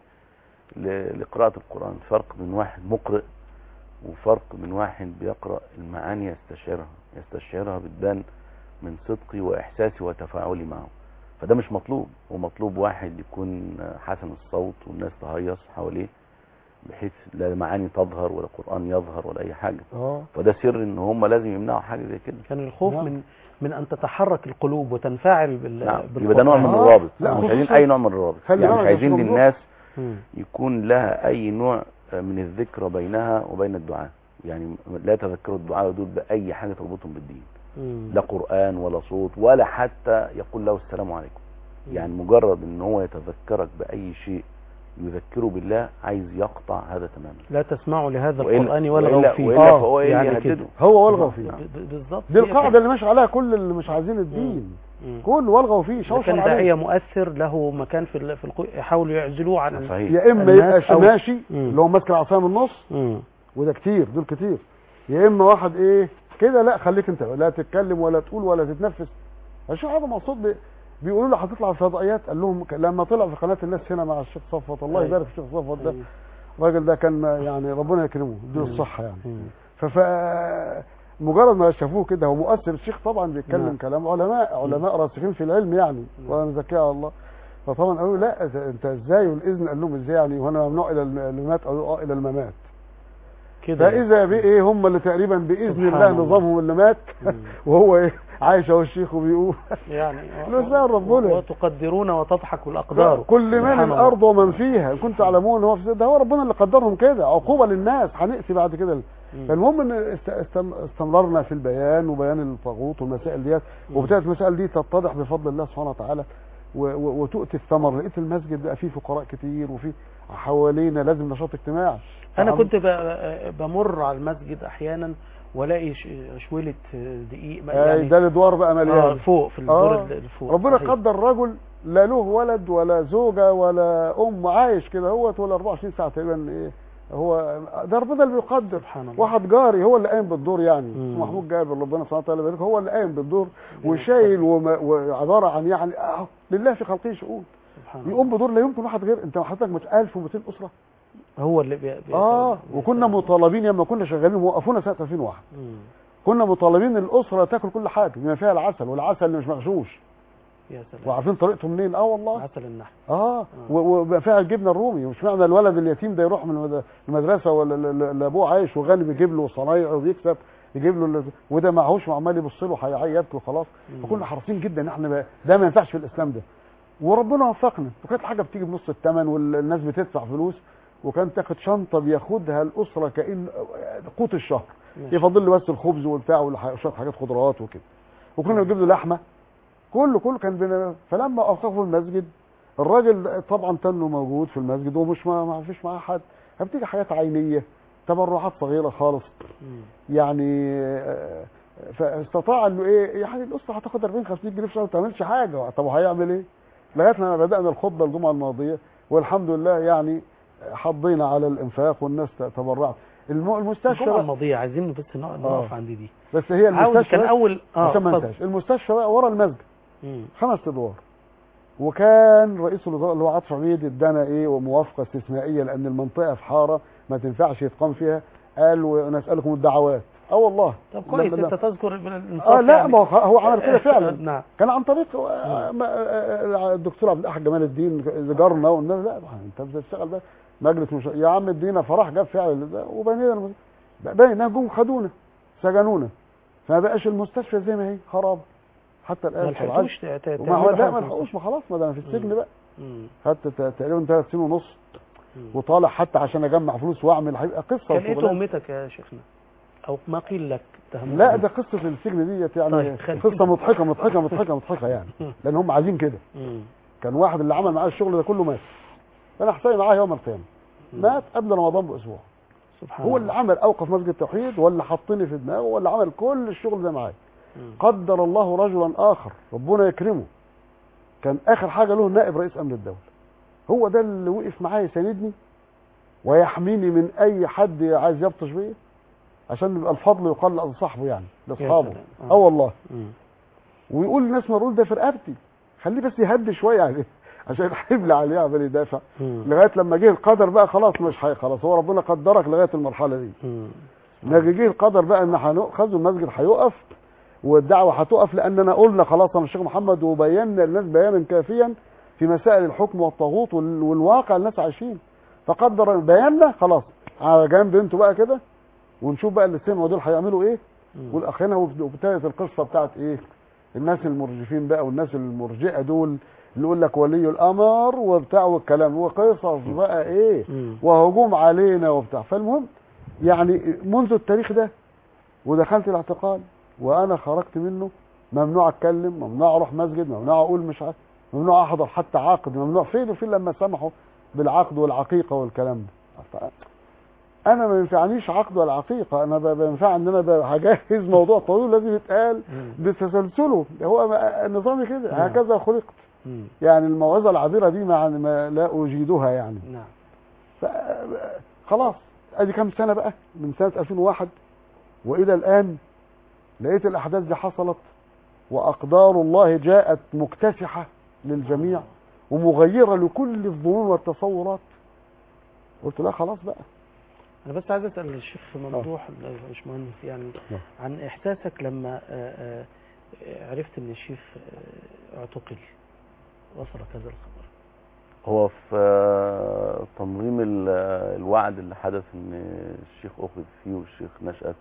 ل- لقراءة القرآن فرق من واحد مقرئ وفرق من واحد بيقرأ المعاني يستشعرها يستشعرها بتبان من صدقي وإحساسي وتفاعلي معه فده مش مطلوب هو مطلوب واحد يكون حسن الصوت والناس تهيص حواليه بحيث لا معاني تظهر ولا قرآن يظهر ولا أي حاجة اه فده سر ان هم لازم يمنعوا حاجة زي كده كان الخوف نعم. من من ان تتحرك القلوب وتنفعل بال نعم بالقرآن. يبقى ده نوع من آه، الروابط لا، مش عايزين خصوصاً- أي نوع من الروابط خلي يعني بالك مش يا عايزين أستاذ ممدوح. للناس مم. يكون لها اي نوع من الذكرى بينها وبين الدعاء يعني لا يتذكروا الدعاء دول باي حاجه تربطهم بالدين مم. لا قران ولا صوت ولا حتى يقول له السلام عليكم يعني مجرد ان هو يتذكرك باي شيء يذكره بالله عايز يقطع هذا تماما لا تسمعوا لهذا وإلا- القرآن والغوا وإلا, فيه وإلا آه، فهو إيه يعني يهدده كده. هو والغوا فيه نعم. ب- ب- بالظبط دي هي القاعده كده. اللي ماشي عليها كل اللي مش عايزين الدين مم. كل والغوا فيه إذا شوشر كان عليه داعية مؤثر له مكان في ال- في القو... يحاولوا يعزلوه عن ال- صحيح يا اما الناس يبقى أو- ماشي مم. اللي هو ماسك العصايه من النص مم. وده كتير دول كتير يا اما واحد ايه كده لا خليك انت لا تتكلم ولا تقول ولا تتنفس الشيخ هذا مقصود بي- بيقولوا له هتطلع في الفضائيات قال لهم ك- لما طلع في قناه الناس هنا مع الشيخ صفوت الله أيوة. يبارك في الشيخ صفوت ده أيوة. الراجل ده كان يعني ربنا يكرمه يديله مم. الصحه يعني مم. فف مجرد ما شافوه كده هو مؤثر الشيخ طبعا بيتكلم نعم. كلام علماء علماء راسخين في العلم يعني ولا نزكيها على الله فطبعا قالوا لا إذا- انت ازاي والاذن قال لهم ازاي يعني وانا ممنوع الى الم- الممات او اه الى الممات كده فاذا بايه هم اللي تقريبا باذن سبحان الله الله. نظامهم اللي مات مم. وهو ايه عايش اهو الشيخ وبيقول يعني لا سهل ربنا. وتقدرون وتضحك الاقدار كل من سبحان الله. الارض ومن فيها إن كنتم تعلمون هو في ده هو ربنا اللي قدرهم كده عقوبه للناس هنقسي بعد كده مم. فالمهم ان است- استم- استمررنا في البيان وبيان الطاغوت والمسائل ديت وابتدت المسائل دي تتضح بفضل الله سبحانه وتعالى و- و- وتؤتي الثمر لقيت المسجد بقى فيه فقراء كتير وفيه حوالينا لازم نشاط اجتماعي انا فعم- كنت ب- بمر على المسجد احيانا والاقي ش- شويله دقيق آه، يعني ده الادوار بقى آه مليان فوق في الدور آه. اللي فوق ربنا صحيح. قدر رجل لا له ولد ولا زوجة ولا أم عايش كده هو ولا 24 ساعة تقريبا إيه هو ده ربنا اللي بيقدر سبحان الله واحد جاري هو اللي قايم بالدور يعني مم. اسمه محمود جابر ربنا سبحانه وتعالى يبارك هو اللي قايم بالدور وشايل وما- وعبارة عن يعني آه لله في خلقه شؤون سبحان الله يقوم بدور لا يمكن واحد غير انت حضرتك مت 1200 أسرة هو اللي بي... بي... اه بي- وكنا مطالبين لما كنا شغالين وقفونا سنة 2001 مم. كنا مطالبين الأسرة تاكل كل حاجة بما فيها العسل والعسل اللي مش مغشوش يا سلام وعارفين طريقته منين اه والله عسل النحل اه و- وبقى فيها الجبنه الرومي مش معنى الولد اليتيم ده يروح من المد- المدرسه ولا ل- ل- لابوه عايش وغني بيجيب له صنايع وبيكسب يجيب له ال- وده معهوش وعمال يبص له هيعيط وخلاص مم. فكنا حريصين جدا ان احنا بقى ده ما ينفعش في الاسلام ده وربنا وفقنا وكانت الحاجه بتيجي بنص الثمن والناس بتدفع فلوس وكان تاخد شنطه بياخدها الاسره كان قوت الشهر ماشي. يفضل له بس الخبز والبتاع وشويه حاجات خضروات وكده وكنا بنجيب له لحمه كله كله كان بينا فلما اوقفوا المسجد الراجل طبعا تنه موجود في المسجد ومش ما, ما فيش معاه حد فبتيجي حاجات عينيه تبرعات صغيره خالص مم. يعني آه، فاستطاع انه ايه يعني الاسره هتاخد 40 50 جنيه في الشهر ما تعملش حاجه طب هيعمل ايه؟ لغايه ما بدانا الخطبه الجمعه الماضيه والحمد لله يعني حضينا على الانفاق والناس تبرعت الم- المستشفى الجمعه بقى- الماضيه عايزين بس نقف آه. نقف عند دي بس هي عاوز المستشفى كان بقى- اول اه عشان ما اتفضل. انساش المستشفى بقى ورا المسجد مم. خمس ادوار وكان رئيس الوزراء اللي هو عاطف عبيد ادانا ايه وموافقه استثنائيه لان المنطقه في حاره ما تنفعش يتقام فيها قال ونسالكم الدعوات اه والله طب كويس لما- انت تذكر من الانصاف اه لا يعني. ما هو هو عمل كده فعلا نعم كان عن طريق آه، ما- آه، الدكتور عبد الاحد جمال الدين جارنا والناس لا انت بتشتغل بقى مجلس مش... يا عم ادينا فراح جاب فعل ده وبنينا المس- بقى باين انها جم خدونا سجنونا فما بقاش المستشفى زي ما هي خراب حتى ما الان طبعاً. لحقتوش ت- ت- وما هو تعملوا ده حاجة ما في لحقوش ما خلاص ما ده انا في السجن مم. بقى مم. خدت ت- تقريبا ثلاث سنين ونص مم. وطالع حتى عشان اجمع فلوس واعمل هيبقى قصه كان ايه وشغلانة. تهمتك يا شيخنا او ما قيل لك تهمتك لا ده قصه السجن ديت يعني طيب، خلينا- قصه مضحكه مضحكه مضحكه مضحكه يعني لان هم عايزين كده مم. كان واحد اللي عمل معاه الشغل ده كله مات انا حسابي معاه يوم القيامه مم. مات قبل رمضان باسبوع سبحان هو الله. اللي عمل اوقف مسجد التوحيد ولا حطني في دماغه ولا عمل كل الشغل ده معايا مم. قدر الله رجلا اخر ربنا يكرمه كان اخر حاجه له نائب رئيس امن الدوله هو ده اللي وقف معايا يساندني ويحميني من اي حد عايز يبطش بيا عشان يبقى الفضل يقال لصاحبه يعني يا لاصحابه سلام. اه والله مم. ويقول للناس مرول ده في رقبتي خليه بس يهدي شويه عليه عشان الحبل عليه عمال يدافع مم. لغايه لما جه القدر بقى خلاص مش حي خلاص هو ربنا قدرك لغايه المرحله دي مم. نجي جه القدر بقى ان هنؤخذ والمسجد هيقف والدعوه هتقف لاننا قلنا خلاص انا الشيخ محمد وبينا للناس بيانا كافيا في مسائل الحكم والطاغوت وال- والواقع الناس عايشين فقدر بينا خلاص على جنب انتوا بقى كده ونشوف بقى اللي سمعوا دول هيعملوا ايه مم. والاخرين وابتدت القصه بتاعت ايه الناس المرجفين بقى والناس المرجئه دول اللي يقول لك ولي الامر وبتاع والكلام وقصص بقى ايه مم. وهجوم علينا وبتاع فالمهم يعني منذ التاريخ ده ودخلت الاعتقال وانا خرجت منه ممنوع اتكلم ممنوع اروح مسجد ممنوع اقول مش عارف ممنوع احضر حتى عقد ممنوع فين وفين لما سمحوا بالعقد والعقيقه والكلام ده ف- انا ما ينفعنيش عقد ولا عقيقه انا ب- بينفع ان انا ب- هجهز موضوع طويل لازم يتقال مم. بتسلسله هو ما- نظامي كده نعم. هكذا خلقت مم. يعني الموعظه العبيره دي ما, ما لا اجيدها يعني نعم ف- خلاص ادي كام سنه بقى من سنه 2001 والى الان لقيت الاحداث دي حصلت واقدار الله جاءت مكتسحه للجميع ومغيره لكل الظنون والتصورات قلت لا خلاص بقى انا بس عايز اسال الشيخ ممدوح الباشمهندس يعني نعم. عن احساسك لما آه، آه، عرفت ان الشيخ آه، اعتقل وصلك هذا الخبر هو في آه، تنظيم ال- آه، الوعد اللي حدث ان الشيخ اخذ فيه والشيخ نشأت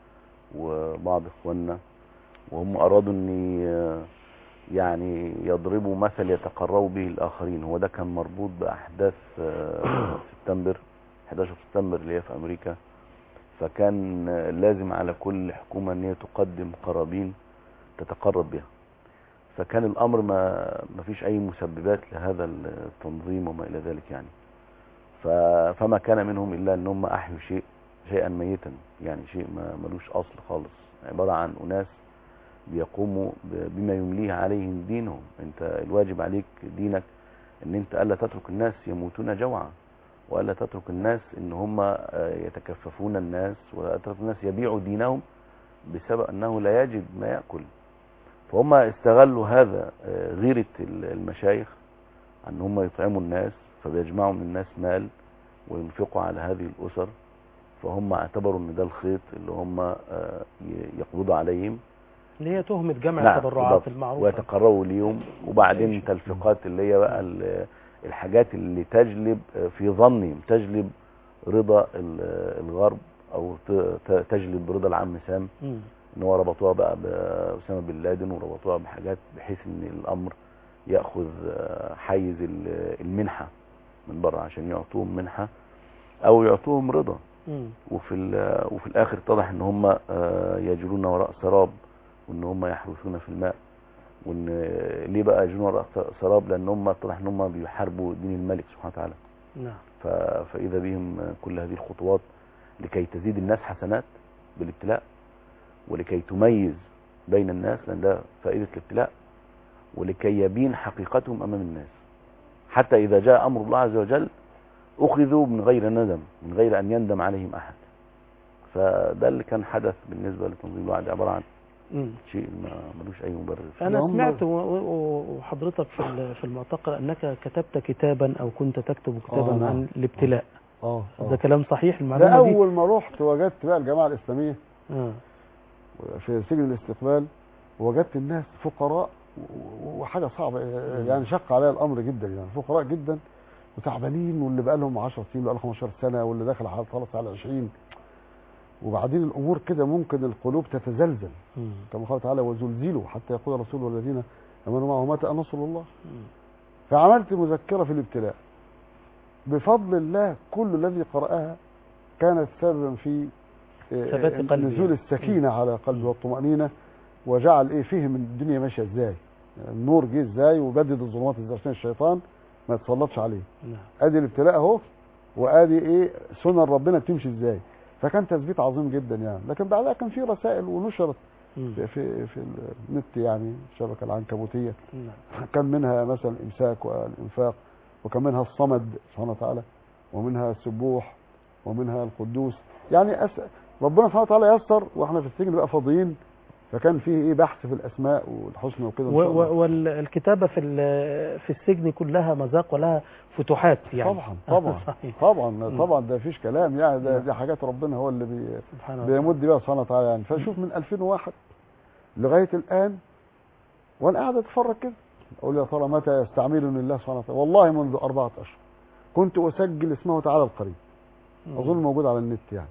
وبعض اخواننا وهم ارادوا ان ي- يعني يضربوا مثل يتقربوا به الاخرين هو ده كان مربوط باحداث آه، سبتمبر 11 سبتمبر اللي هي في امريكا فكان آه، لازم على كل حكومه ان هي تقدم قرابين تتقرب بها فكان الامر ما ما فيش اي مسببات لهذا التنظيم وما الى ذلك يعني ف فما كان منهم الا ان هم احيوا شيء شيئا ميتا يعني شيء ما ملوش اصل خالص عباره عن اناس بيقوموا ب- بما يمليه عليهم دينهم انت الواجب عليك دينك ان انت الا تترك الناس يموتون جوعا والا تترك الناس ان هم آه، يتكففون الناس ولا تترك الناس يبيعوا دينهم بسبب انه لا يجد ما ياكل فهم استغلوا هذا آه، غيرة ال- المشايخ ان هم يطعموا الناس فبيجمعوا من الناس مال وينفقوا على هذه الاسر فهم اعتبروا ان ده الخيط اللي هم آه، ي- يقبضوا عليهم اللي هي تهمة جمع نعم، التبرعات بالضبط. المعروفة ويتقربوا ليهم وبعدين ماشي. تلفيقات اللي هي بقى ال- الحاجات اللي تجلب آه، في ظنهم تجلب رضا ال- الغرب او ت- ت- تجلب رضا العم سام مم. ان هو ربطوها بقى باسامه بن لادن وربطوها بحاجات بحيث ان الامر ياخذ آه، حيز ال- المنحه من بره عشان يعطوهم منحه او يعطوهم رضا مم. وفي ال- وفي الاخر اتضح ان هم آه، يجرون وراء سراب وان هم يحرسون في الماء وان آه، ليه بقى يجرون وراء سراب لان هم اتضح ان هم بيحاربوا دين الملك سبحانه وتعالى نعم ف- فاذا بهم كل هذه الخطوات لكي تزيد الناس حسنات بالابتلاء ولكي تميز بين الناس لان ده فائده الابتلاء ولكي يبين حقيقتهم امام الناس حتى اذا جاء امر الله عز وجل اخذوا من غير ندم من غير ان يندم عليهم احد فده اللي كان حدث بالنسبه لتنظيم الوعد عباره عن مم. شيء ما ملوش اي مبرر أنا هم- سمعت و- و- وحضرتك في ال- في المعتقل أنك كتبت كتابا أو كنت تكتب كتابا نعم. عن الابتلاء اه ده اه كلام صحيح ده المعلومة دي اول ما رحت وجدت بقى الجماعه الاسلاميه آه. في سجن الاستقبال وجدت الناس فقراء و- وحاجه صعبه يعني شق عليا الامر جدا يعني فقراء جدا وتعبانين واللي بقى لهم 10 سنين بقى لهم 15 سنه واللي داخل على خلاص على 20 وبعدين الامور كده ممكن القلوب تتزلزل مم. كما قال تعالى وزلزلوا حتى يقول الرسول والذين امنوا معه متى نصر الله مم. فعملت مذكره في الابتلاء بفضل الله كل الذي قراها كانت سببا في آه، ثبات آه، قلبي. نزول السكينه على قلبه والطمانينه وجعل ايه فهم الدنيا ماشيه ازاي النور جه ازاي وجدد الظلمات ازاي عشان الشيطان ما يتسلطش عليه نعم ادي الابتلاء اهو وادي ايه سنن ربنا بتمشي ازاي فكان تثبيت عظيم جدا يعني لكن بعدها كان في رسائل ونشرت مم. في في, في النت يعني الشبكه العنكبوتيه نعم كان منها مثلا الامساك والانفاق وكان منها الصمد سبحانه وتعالى ومنها السبوح ومنها القدوس يعني أس... ربنا سبحانه وتعالى يسر واحنا في السجن بقى فاضيين فكان فيه ايه بحث في الاسماء والحسنى وكده إن شاء الله. والكتابة في ال- في السجن كلها مذاق ولها فتوحات يعني طبعا طبعا صحيح طبعا طبعا ده فيش كلام يعني ده نعم. دي حاجات ربنا هو اللي بي سبحان الله بيمد بيها سبحانه وتعالى يعني فشوف من 2001 لغايه الان وانا قاعد اتفرج كده اقول يا ترى متى يستعملني الله سبحانه وتعالى والله منذ اربعه اشهر كنت اسجل اسمه تعالى القريب مم. اظن موجود على النت يعني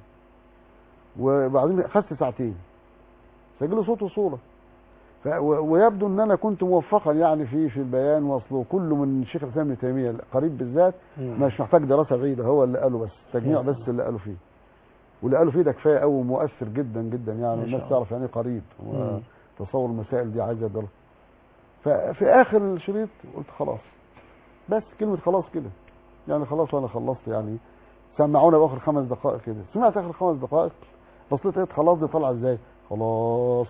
وبعدين اخذت ساعتين سجلوا صوت وصوره ف... و... ويبدو ان انا كنت موفقا يعني في في البيان واصله كله من شيخ الاسلام ابن تيميه القريب بالذات مم. مش محتاج دراسه بعيده هو اللي قاله بس تجميع يا بس اللي قاله فيه واللي قاله فيه ده كفايه قوي ومؤثر جدا جدا ما يعني شاء الناس الله. تعرف يعني ايه قريب مم. وتصور المسائل دي عايزه دراسه ففي اخر الشريط قلت خلاص بس كلمه خلاص كده يعني خلاص انا خلصت يعني سمعونا باخر خمس دقائق كده سمعت اخر خمس دقائق بصيت لقيت خلاص دي طالعه ازاي خلاص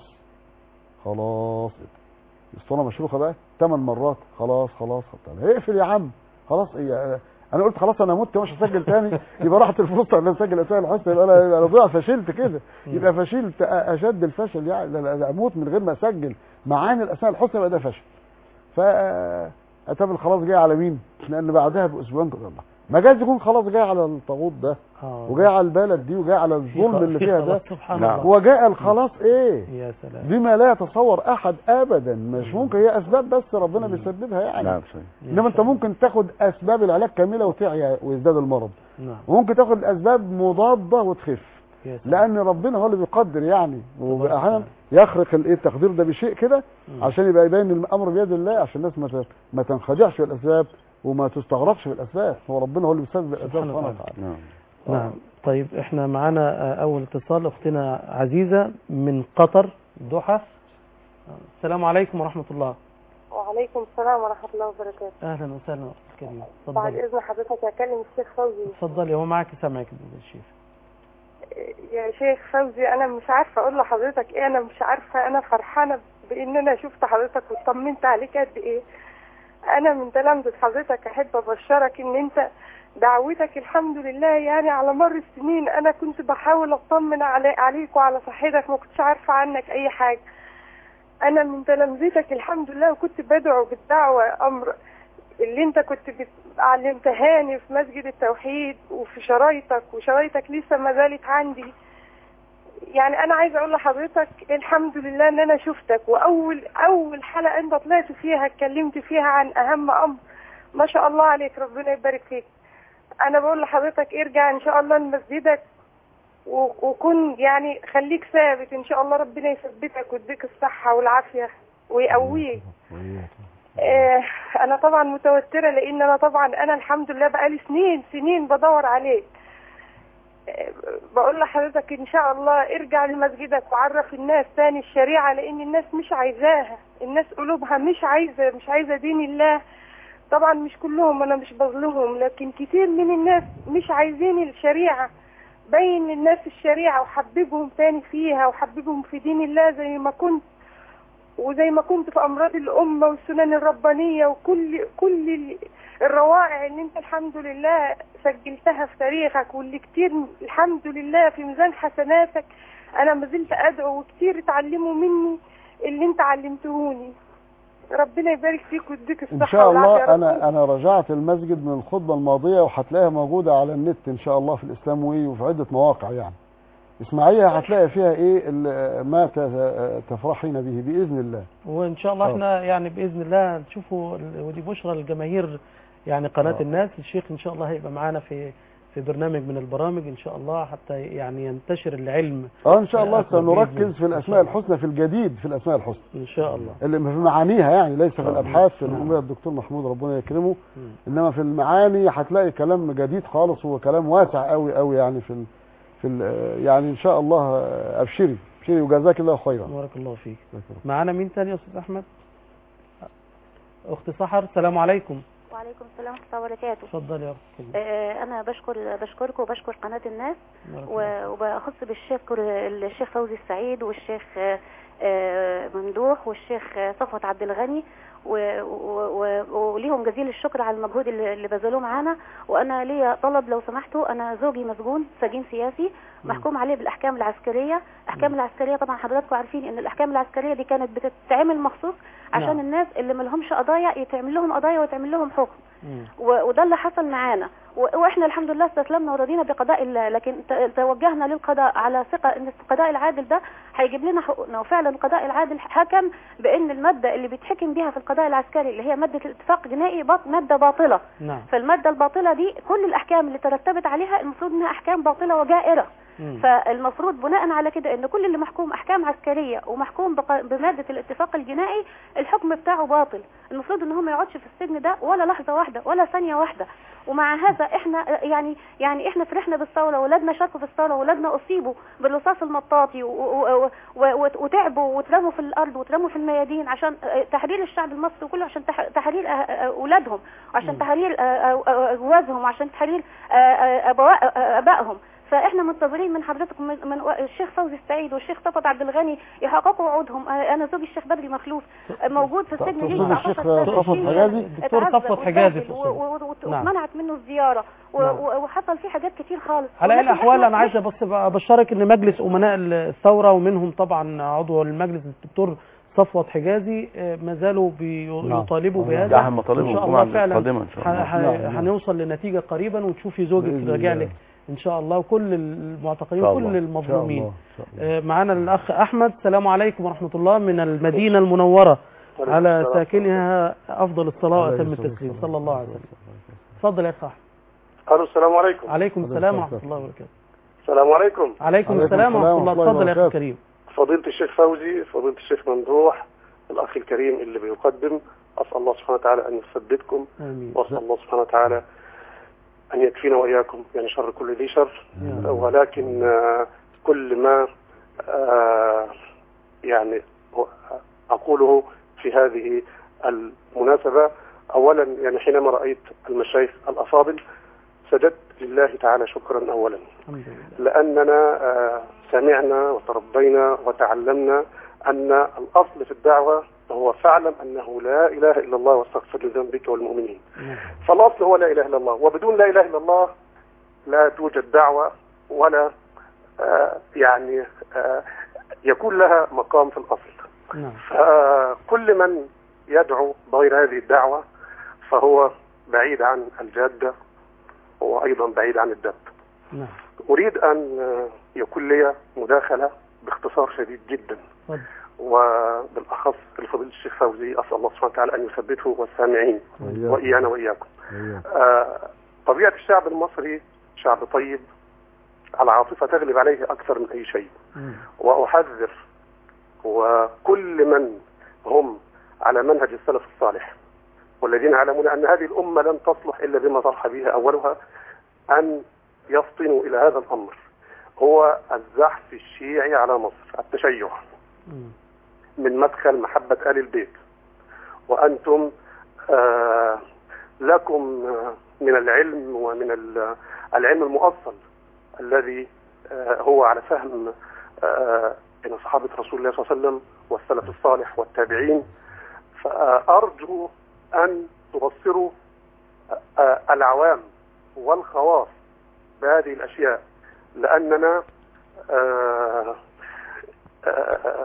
خلاص الاسطوانه مشروخه بقى ثمان مرات خلاص خلاص طب اقفل يا عم خلاص إيه انا قلت خلاص انا مت مش هسجل تاني يبقى راحت الفرصه ان أنا اسجل اسماء الحسنى يبقى انا انا ضيع فشلت كده يبقى فشلت اشد الفشل يعني لا- لا- لا اموت من غير ما اسجل معاني الاسماء الحسنى يبقى ده فشل ف اتابع خلاص جاي على مين؟ لان بعدها باسبوعين كده الله ما جاز يكون خلاص جاي على الطاغوت ده آه. وجاي على البلد دي وجاي على في الظلم خ- اللي في فيها خلاص ده سبحان نعم. الله وجاء الخلاص ايه؟ يا سلام بما لا يتصور احد ابدا مش ممكن هي اسباب بس ربنا مم. بيسببها يعني نعم صحيح يا انما انت سلام. ممكن تاخد اسباب العلاج كامله وتعيا ويزداد المرض نعم وممكن تاخد اسباب مضاده وتخف يا سلام. لان ربنا هو اللي بيقدر يعني تبارك واحيانا الله. يخرق الايه التقدير ده بشيء كده مم. عشان يبقى يبين الامر بيد الله عشان الناس ما ت- ما تنخدعش في الاسباب وما تستغرقش في الاسباب هو ربنا هو اللي بيسبب الاسباب سبحانه سبحانه وتعالى. وتعالى نعم نعم طيب احنا معانا آه، اول اتصال اختنا عزيزة من قطر ضحى آه، السلام عليكم ورحمة الله وعليكم السلام ورحمة الله وبركاته اهلا وسهلا اختي الكريمة بعد اتفضلي إذن حضرتك أكلم الشيخ فوزي اتفضلي هو معاك سامعك يا شيخ يا شيخ فوزي أنا مش عارفة أقول لحضرتك إيه أنا مش عارفة أنا فرحانة بإن أنا شفت حضرتك واطمنت عليك قد إيه أنا من تلامذة حضرتك أحب أبشرك إن أنت دعوتك الحمد لله يعني على مر السنين أنا كنت بحاول أطمن علي عليك وعلى صحتك ما كنتش عارفة عنك أي حاجة أنا من تلامذتك الحمد لله وكنت بدعو بالدعوة أمر اللي انت كنت بت- علمتهاني في مسجد التوحيد وفي شرايطك وشرايطك لسه ما زالت عندي يعني انا عايزه اقول لحضرتك الحمد لله ان انا شفتك واول اول حلقه انت طلعت فيها اتكلمت فيها عن اهم امر ما شاء الله عليك ربنا يبارك فيك انا بقول لحضرتك ارجع ان شاء الله لمسجدك و- وكن يعني خليك ثابت ان شاء الله ربنا يثبتك ويديك الصحه والعافيه ويقويك آه، انا طبعا متوتره لان انا طبعا انا الحمد لله بقالي سنين سنين بدور عليك آه، بقول لحضرتك ان شاء الله ارجع لمسجدك وعرف الناس تاني الشريعه لان الناس مش عايزاها الناس قلوبها مش عايزه مش عايزه دين الله طبعا مش كلهم انا مش بظلمهم لكن كتير من الناس مش عايزين الشريعه بين للناس الشريعه وحببهم تاني فيها وحببهم في دين الله زي ما كنت وزي ما كنت في امراض الامه والسنن الربانيه وكل كل ال- الروائع اللي انت الحمد لله سجلتها في تاريخك واللي كتير الحمد لله في ميزان حسناتك انا ما زلت ادعو وكتير اتعلموا مني اللي انت علمتهوني ربنا يبارك فيك ويديك الصحه ان شاء والعافية يا الله رب. انا انا رجعت المسجد من الخطبه الماضيه وهتلاقيها موجوده على النت ان شاء الله في الاسلام وي وفي عده مواقع يعني اسمعيها هتلاقي فيها ايه ال- ما ت- تفرحين به باذن الله وان شاء الله آه. احنا يعني باذن الله نشوفوا ال- ودي بشرى للجماهير يعني قناه آه. الناس الشيخ ان شاء الله هيبقى معانا في في برنامج من البرامج ان شاء الله حتى يعني ينتشر العلم اه ان شاء الله أكبر بإذن سنركز الله. في الاسماء الحسنى في الجديد في الاسماء الحسنى ان شاء الله اللي في معانيها يعني ليس في الله. الابحاث نعم. اللي بيها الدكتور محمود ربنا يكرمه مم. انما في المعاني هتلاقي كلام جديد خالص وكلام واسع قوي قوي يعني في ال في ال يعني ان شاء الله ابشري ابشري وجزاك الله خيرا بارك الله فيك معانا مين تاني يا استاذ احمد اخت سحر السلام عليكم وعليكم السلام ورحمة الله وبركاته اتفضل يا اخت آه، أنا بشكر بشكركم وبشكر قناة الناس بارك الله. و- وبأخص بالشيخ الشيخ فوزي السعيد والشيخ آه، آه، ممدوح والشيخ آه، صفوت عبد الغني و- و- و- وليهم جزيل الشكر على المجهود اللي اللي بذلوه معانا وانا ليا طلب لو سمحتوا انا زوجي مسجون سجين سياسي محكوم عليه بالاحكام العسكريه الاحكام العسكريه طبعا حضراتكم عارفين ان الاحكام العسكريه دي كانت بتتعمل مخصوص عشان نعم. الناس اللي ما لهمش قضايا يتعمل لهم قضايا ويتعمل لهم حكم مم. و- وده اللي حصل معانا و- واحنا الحمد لله استسلمنا ورضينا بقضاء الله لكن ت- توجهنا للقضاء على ثقه ان القضاء العادل ده هيجيب لنا حقوقنا وفعلا القضاء العادل حكم بان الماده اللي بيتحكم بيها في القضاء العسكري اللي هي ماده الاتفاق الجنائي باط- ماده باطله نعم فالماده الباطله دي كل الاحكام اللي ترتبت عليها المفروض انها احكام باطله وجائره مم. فالمفروض بناء على كده ان كل اللي محكوم احكام عسكريه ومحكوم بق- بماده الاتفاق الجنائي الحكم بتاعه باطل المفروض ان هو ما يقعدش في السجن ده ولا لحظه واحده ولا ثانيه واحده ومع هذا احنا يعني يعني احنا فرحنا بالثوره ولادنا شاركوا في الثوره ولادنا اصيبوا بالرصاص المطاطي و- و- و- و- وتعبوا واترموا في الارض واترموا في الميادين عشان تحرير الشعب المصري كله عشان تح- تحرير أه- أه- اولادهم وعشان تحرير أه- أه- أه- جوازهم وعشان تحرير أه- أه- أبواء- أه- ابائهم فاحنا منتظرين من حضرتك من من الشيخ فوزي السعيد والشيخ صفوت عبد الغني يحققوا وعودهم آه، انا زوجي الشيخ بدري مخلوف آه، موجود في السجن ليه تقصد 19 الشيخ سنة. صفوت فيه حجازي؟ الدكتور اتعذب صفوت حجازي واتبهدل تقصد. و- و- وت- نعم. ومنعت منه الزياره و- نعم. و- وحصل فيه حاجات كتير خالص على اي ولكن الاحوال إحنا انا عايز بس بقى ابشرك ان مجلس امناء الثوره ومنهم طبعا عضو المجلس الدكتور صفوت حجازي آه، ما زالوا بيطالبوا نعم. بهذا ده اهم مطالبهم ان شاء الجمعه الله فعلا القادمه ان شاء الله ح- نعم، ح- نعم. هنوصل لنتيجه قريبا وتشوفي زوجك بإذن راجع الله. لك ان شاء الله وكل المعتقلين إن شاء الله. وكل ان شاء الله المظلومين إن شاء الله. آه، معانا الاخ احمد السلام عليكم ورحمه الله من المدينه المنوره على ساكنها افضل الصلاه عليه واتم الصلاة التسليم والسلام. صلى الله عليه وسلم اتفضل يا اخ احمد الو السلام عليكم عليكم عليه السلام الصلاة ورحمه الله وبركاته السلام عليكم عليكم عليكم السلام السلام ورحمه الله ورحمة الله اتفضل يا اخي وبركاته. الكريم فضيلة الشيخ فوزي فضيلة الشيخ ممدوح الأخ الكريم اللي بيقدم أسأل الله سبحانه وتعالى أن يثبتكم امين وأسأل الله سبحانه وتعالى أن يكفينا وإياكم يعني شر كل ذي شر يا رب. ولكن آه، كل ما آه، يعني أقوله في هذه المناسبة أولا يعني حينما رأيت المشايخ الأفاضل سجدت لله تعالى شكرا أولا الحمد لله لأننا آه، سمعنا وتربينا وتعلمنا أن الأصل في الدعوة هو فاعلم أنه لا إله إلا الله واستغفر لذنبك والمؤمنين نعم. فالأصل هو لا إله إلا الله وبدون لا إله إلا الله لا توجد دعوة ولا آه، يعني آه، يكون لها مقام في الأصل نعم فكل من يدعو بغير هذه الدعوة فهو بعيد عن الجادة وأيضا بعيد عن الدب نعم أريد أن يكون لي مداخلة باختصار شديد جدا اتفضل وبالأخص الفضيل الشيخ فوزي أسأل الله سبحانه وتعالى أن يثبته والسامعين وإياكم. وإيانا وإياكم وإياكم. آه، طبيعة الشعب المصري شعب طيب العاطفة تغلب عليه أكثر من أي شيء مم. وأحذر وكل من هم على منهج السلف الصالح والذين يعلمون أن هذه الأمة لن تصلح إلا بما صلح بها أولها أن يفطنوا إلى هذا الأمر هو الزحف الشيعي على مصر التشيع مم. من مدخل محبة آل البيت وأنتم آه لكم آه، من العلم ومن ال- العلم المؤصل الذي آه هو على فهم آه من صحابة رسول الله صلى الله عليه وسلم والسلف الصالح والتابعين فأرجو أن تبصروا آه، العوام والخواص بهذه الأشياء لأننا آه، آه،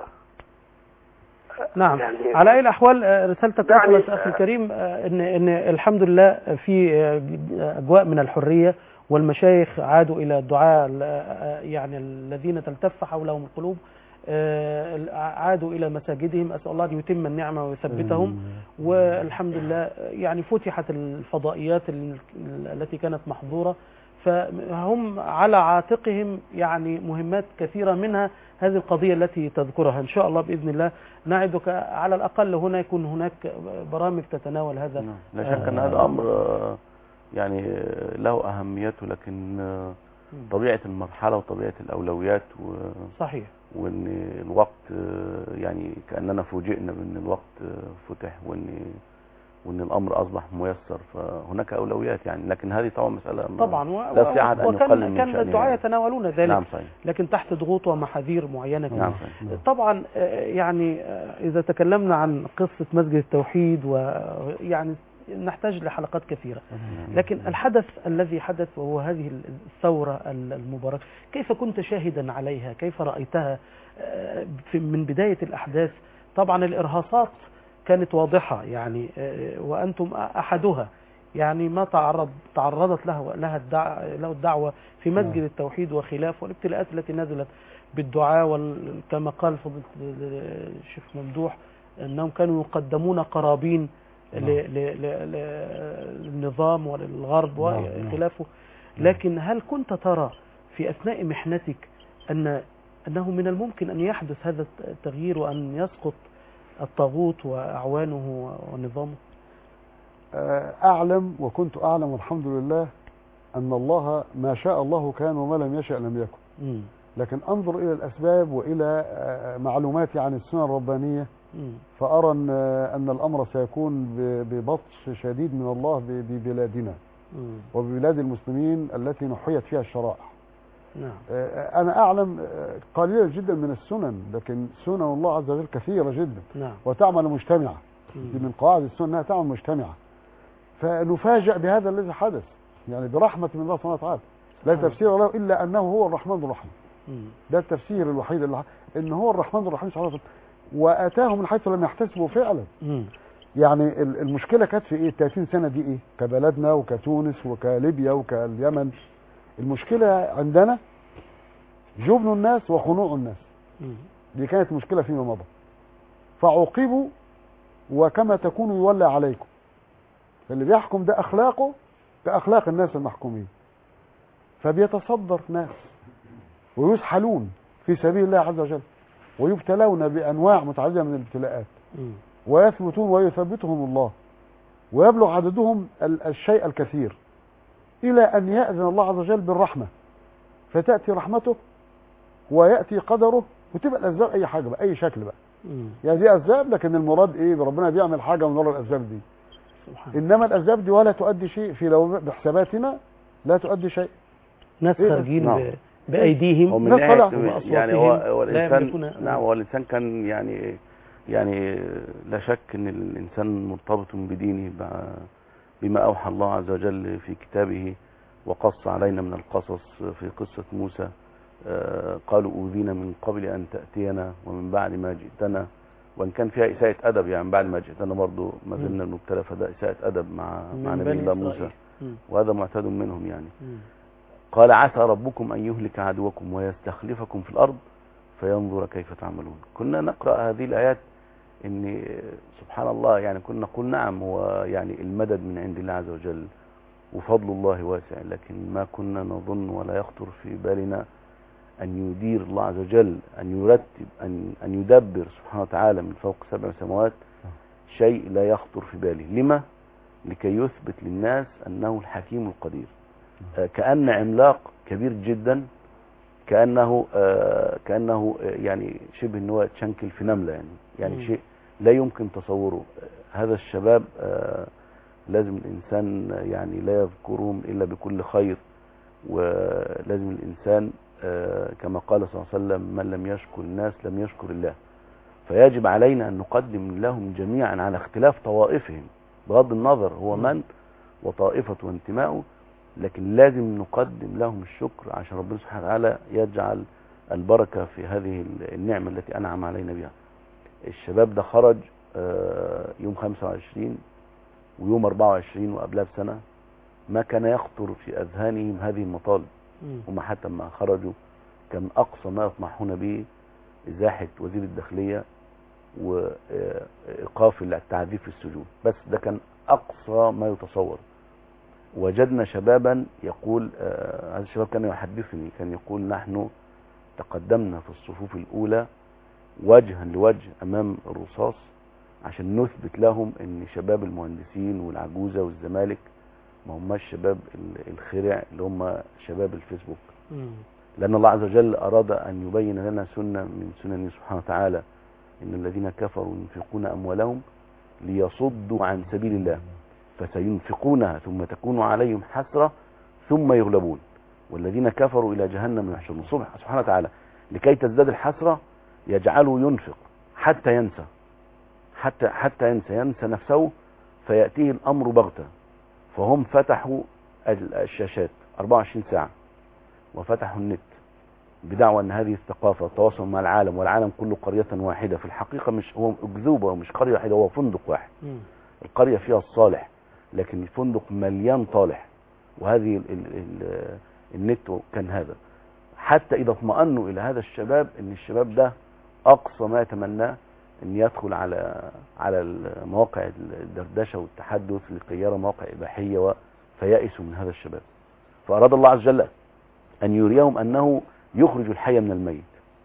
نعم يعني- على اي الاحوال آه، رسالتك يعني- وصلت اخي الكريم آه، ان ان الحمد لله في آه، اجواء من الحريه والمشايخ عادوا الى الدعاء ال- آه، يعني الذين تلتف حولهم القلوب آه، عادوا الى مساجدهم اسال الله ان يتم النعمه ويثبتهم والحمد لله يعني فتحت الفضائيات ال- التي كانت محظورة فهم على عاتقهم يعني مهمات كثيرة منها هذه القضية التي تذكرها إن شاء الله بإذن الله نعدك على الأقل هنا يكون هناك برامج تتناول هذا نعم. لا شك ان هذا امر آه، يعني آه، له اهميته لكن آه، طبيعه المرحله وطبيعه الاولويات و... صحيح وان الوقت آه، يعني كاننا فوجئنا بان الوقت آه، فتح وان وان الامر اصبح ميسر فهناك اولويات يعني لكن هذه طبعا مساله ما- طبعا و- لا يستطيع أحد أن يقلل وكان من كان شأنها. الدعاء يتناولون ذلك نعم صحيح لكن تحت ضغوط ومحاذير معينة نعم صحيح طبعا آه، يعني آه، إذا تكلمنا عن قصة مسجد التوحيد ويعني نحتاج لحلقات كثيرة لكن الحدث الذي حدث وهو هذه الثورة المباركة كيف كنت شاهدا عليها كيف رأيتها آه، في- من بداية الأحداث طبعا الإرهاصات كانت واضحة يعني آه، وأنتم أحدها يعني ما تعرض تعرضت له لها الدع له الدعوة في مسجد نعم. التوحيد وخلافه والابتلاءات التي نزلت بالدعاء وال- كما قال فضيلة الشيخ ممدوح أنهم كانوا يقدمون قرابين ل- نعم. ل- ل- ل- للنظام وللغرب نعم، نعم. وخلافه لكن هل كنت ترى في أثناء محنتك أن أنه من الممكن أن يحدث هذا التغيير وأن يسقط الطاغوت وأعوانه ونظامه آه، أعلم وكنت أعلم والحمد لله أن الله ما شاء الله كان وما لم يشأ لم يكن مم. لكن أنظر إلى الأسباب وإلى آه، معلوماتي عن السنة الربانية مم. فأرى أن أن الأمر سيكون ب- ببطش شديد من الله ب- ببلادنا مم. وببلاد المسلمين التي نحيت فيها الشرائع نعم آه، أنا أعلم آه، قليلا جدا من السنن لكن سنن الله عز وجل كثيرة جدا نعم وتعمل مجتمعة دي مم. من قواعد السنة أنها تعمل مجتمعة فنفاجأ بهذا الذي حدث يعني برحمة من الله سبحانه وتعالى لا سبحان تفسير له إلا أنه هو الرحمن الرحيم مم. ده التفسير الوحيد اللي ان هو الرحمن الرحيم سبحانه وتعالى واتاهم من حيث لم يحتسبوا فعلا مم. يعني ال- المشكله كانت في ايه 30 سنه دي ايه كبلدنا وكتونس وكليبيا وكاليمن المشكله عندنا جبن الناس وخنوع الناس مم. دي كانت مشكله فيما مضى فعوقبوا وكما تكون يولى عليكم فاللي بيحكم ده اخلاقه كاخلاق الناس المحكومين فبيتصدر ناس ويسحلون في سبيل الله عز وجل ويبتلون بانواع متعدده من الابتلاءات مم. ويثبتون ويثبتهم الله ويبلغ عددهم ال- الشيء الكثير الى ان ياذن الله عز وجل بالرحمه فتاتي رحمته وياتي قدره وتبقى الاسباب اي حاجه بقى اي شكل بقى مم. يعني دي اسباب لكن المراد ايه ربنا بيعمل حاجه من ورا الاسباب دي سبحان انما الاسباب دي ولا تؤدي شيء في لو بحساباتنا لا تؤدي شيء ناس إيه؟ خارجين نعم. ب- بأيديهم هو من الناس ناحيه طلع يعني هو بأصواتهم هو لا الانسان يملكون- نعم هو الانسان كان يعني يعني لا شك ان الانسان مرتبط بدينه ب- بما اوحى الله عز وجل في كتابه وقص علينا من القصص في قصه موسى آه، قالوا اوذينا من قبل ان تاتينا ومن بعد ما جئتنا وان كان فيها اساءه ادب يعني بعد ما جئتنا برضه ما زلنا نبتلى فده اساءه ادب مع مع من نبي بني الله إسرائيل. موسى مم. وهذا معتاد منهم يعني مم. قال عسى ربكم أن يهلك عدوكم ويستخلفكم في الأرض فينظر كيف تعملون كنا نقرأ هذه الآيات إن سبحان الله يعني كنا نقول نعم هو يعني المدد من عند الله عز وجل وفضل الله واسع لكن ما كنا نظن ولا يخطر في بالنا أن يدير الله عز وجل أن يرتب أن أن يدبر سبحانه وتعالى من فوق سبع سماوات شيء لا يخطر في باله لما؟ لكي يثبت للناس أنه الحكيم القدير آه، كأن عملاق كبير جدا كأنه آه، كأنه آه، يعني شبه ان هو يتشنكل في نملة يعني يعني مم. شيء لا يمكن تصوره آه، هذا الشباب آه، لازم الإنسان آه، يعني لا يذكرهم إلا بكل خير ولازم الإنسان آه، كما قال صلى الله عليه وسلم من لم يشكر الناس لم يشكر الله فيجب علينا أن نقدم لهم جميعا على اختلاف طوائفهم بغض النظر هو من وطائفة وانتمائه لكن لازم نقدم لهم الشكر عشان ربنا سبحانه وتعالى يجعل البركة في هذه النعمة التي أنعم علينا بها الشباب ده خرج آه، يوم 25 ويوم 24 وقبلها بسنة ما كان يخطر في أذهانهم هذه المطالب مم. هم حتى ما خرجوا كان أقصى ما يطمحون به إزاحة وزير الداخلية وإيقاف التعذيب في السجون بس ده كان أقصى ما يتصور وجدنا شبابا يقول آه، هذا الشباب كان يحدثني كان يقول نحن تقدمنا في الصفوف الأولى وجها لوجه أمام الرصاص عشان نثبت لهم ان شباب المهندسين والعجوزة والزمالك ما هماش شباب ال- الخرع اللي هم شباب الفيسبوك مم. لأن الله عز وجل أراد أن يبين لنا سنة من سنن سبحانه وتعالى إن الذين كفروا ينفقون أموالهم ليصدوا عن سبيل الله فسينفقونها ثم تكون عليهم حسرة ثم يغلبون والذين كفروا إلى جهنم يحشرون سبح- سبحانه وتعالى لكي تزداد الحسرة يجعله ينفق حتى ينسى حتى حتى ينسى ينسى نفسه فيأتيه الأمر بغتة فهم فتحوا ال- الشاشات 24 ساعة وفتحوا النت بدعوى ان هذه الثقافة التواصل مع العالم والعالم كله قرية واحدة في الحقيقة مش هو أكذوبة ومش قرية واحدة هو فندق واحد مم. القرية فيها الصالح لكن الفندق مليان طالح وهذه ال ال ال النت كان هذا حتى إذا اطمأنوا إلى هذا الشباب إن الشباب ده أقصى ما يتمناه إن يدخل على على مواقع الدردشة والتحدث لكي يرى مواقع إباحية و- فيأسوا من هذا الشباب فأراد الله عز وجل أن يريهم أنه يخرج الحي من الميت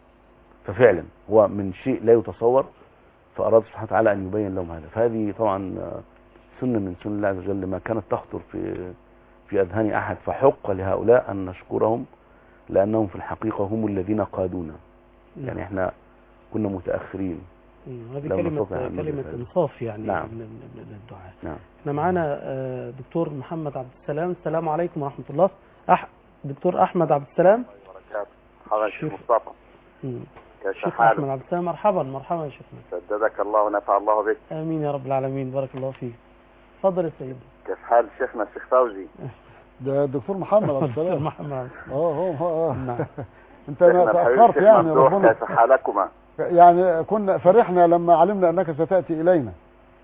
ففعلا هو من شيء لا يتصور فأراد سبحانه وتعالى أن يبين لهم هذا فهذه طبعا آه، سنة من سنن الله عز وجل ما كانت تخطر في في أذهان أحد فحق لهؤلاء أن نشكرهم لأنهم في الحقيقة هم الذين قادونا يعني احنا كنا متأخرين مم. هذه لو كلمة نستطيع أن كلمة نجد هذا. إنصاف يعني نعم. من من- من الدعاء نعم احنا معانا آه، دكتور محمد عبد السلام السلام عليكم ورحمة الله أح... دكتور أحمد عبد السلام حضرتك شوف. مصطفى مم. كيف شيخ حالك أحمد عبد السلام مرحبا مرحبا يا شيخنا سددك الله ونفع الله بك آمين يا رب العالمين بارك الله فيك اتفضل يا سيدي كيف حال شيخنا الشيخ فوزي ده الدكتور محمد عبد دكتور السلام محمد عبد السلام. اه هو هو آه. نعم انت ما شيخنا الحبيب تاخرت الشيخ يعني ممدوح ربنا كيف حالكما يعني كنا فرحنا لما علمنا انك ستاتي الينا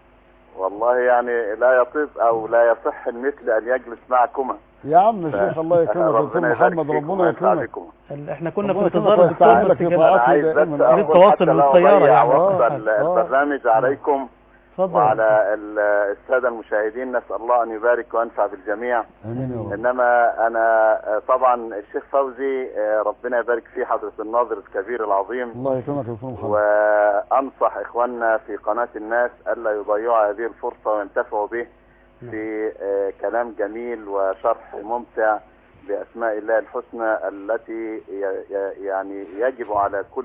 والله يعني لا يطيب او لا يصح المثل ان يجلس معكما يا عم الشيخ الله يكرمك دكتور ربنا يبارك محمد فيكم ربنا وينفع يكرمك بكم. ال- احنا كنا في ربنا انتظار يكرمك الدكتور ويستعملك بس في كان انا طاعته عايز بس دائما عايز اقول تواصل حتى من لا الطيارة اضيع يعني. وقت آه، ال- آه. البرنامج عليكم اتفضل وعلى ال- الساده المشاهدين نسال الله ان يبارك وينفع بالجميع امين يا رب انما انا آه، طبعا الشيخ فوزي آه، ربنا يبارك فيه حضره الناظر الكبير العظيم الله يكرمك يا دكتور محمد وانصح اخواننا في قناة الناس الا يضيعوا هذه الفرصة وينتفعوا به في آه، كلام جميل وشرح ممتع باسماء الله الحسنى التي ي- ي- يعني يجب على كل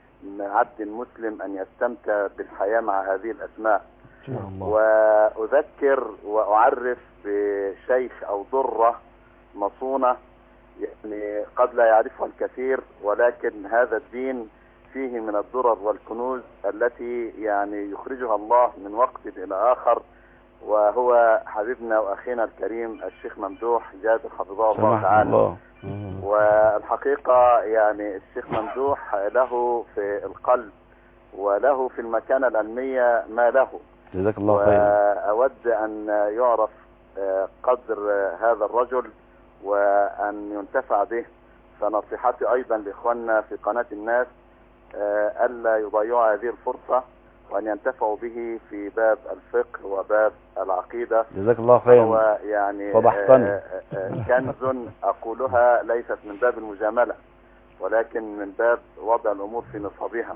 عبد مسلم ان يستمتع بالحياة مع هذه الاسماء ان شاء الله واذكر واعرف بشيخ او ضره مصونه يعني قد لا يعرفها الكثير ولكن هذا الدين فيه من الدرر والكنوز التي يعني يخرجها الله من وقت الى اخر وهو حبيبنا واخينا الكريم الشيخ ممدوح جابر حفظه الله سمحنا تعالى الله والحقيقة يعني الشيخ ممدوح له في القلب وله في المكانة العلمية ما له جزاك الله خيرا وأود أن يعرف آه، قدر آه، هذا الرجل وأن ينتفع به فنصيحتي أيضا لإخواننا في قناة الناس آه، ألا يضيعوا هذه الفرصة وأن ينتفعوا به في باب الفقه وباب العقيدة جزاك الله خيرا هو يعني فضحتني. آه، آه، كنز أقولها ليست من باب المجاملة ولكن من باب وضع الأمور في نصابها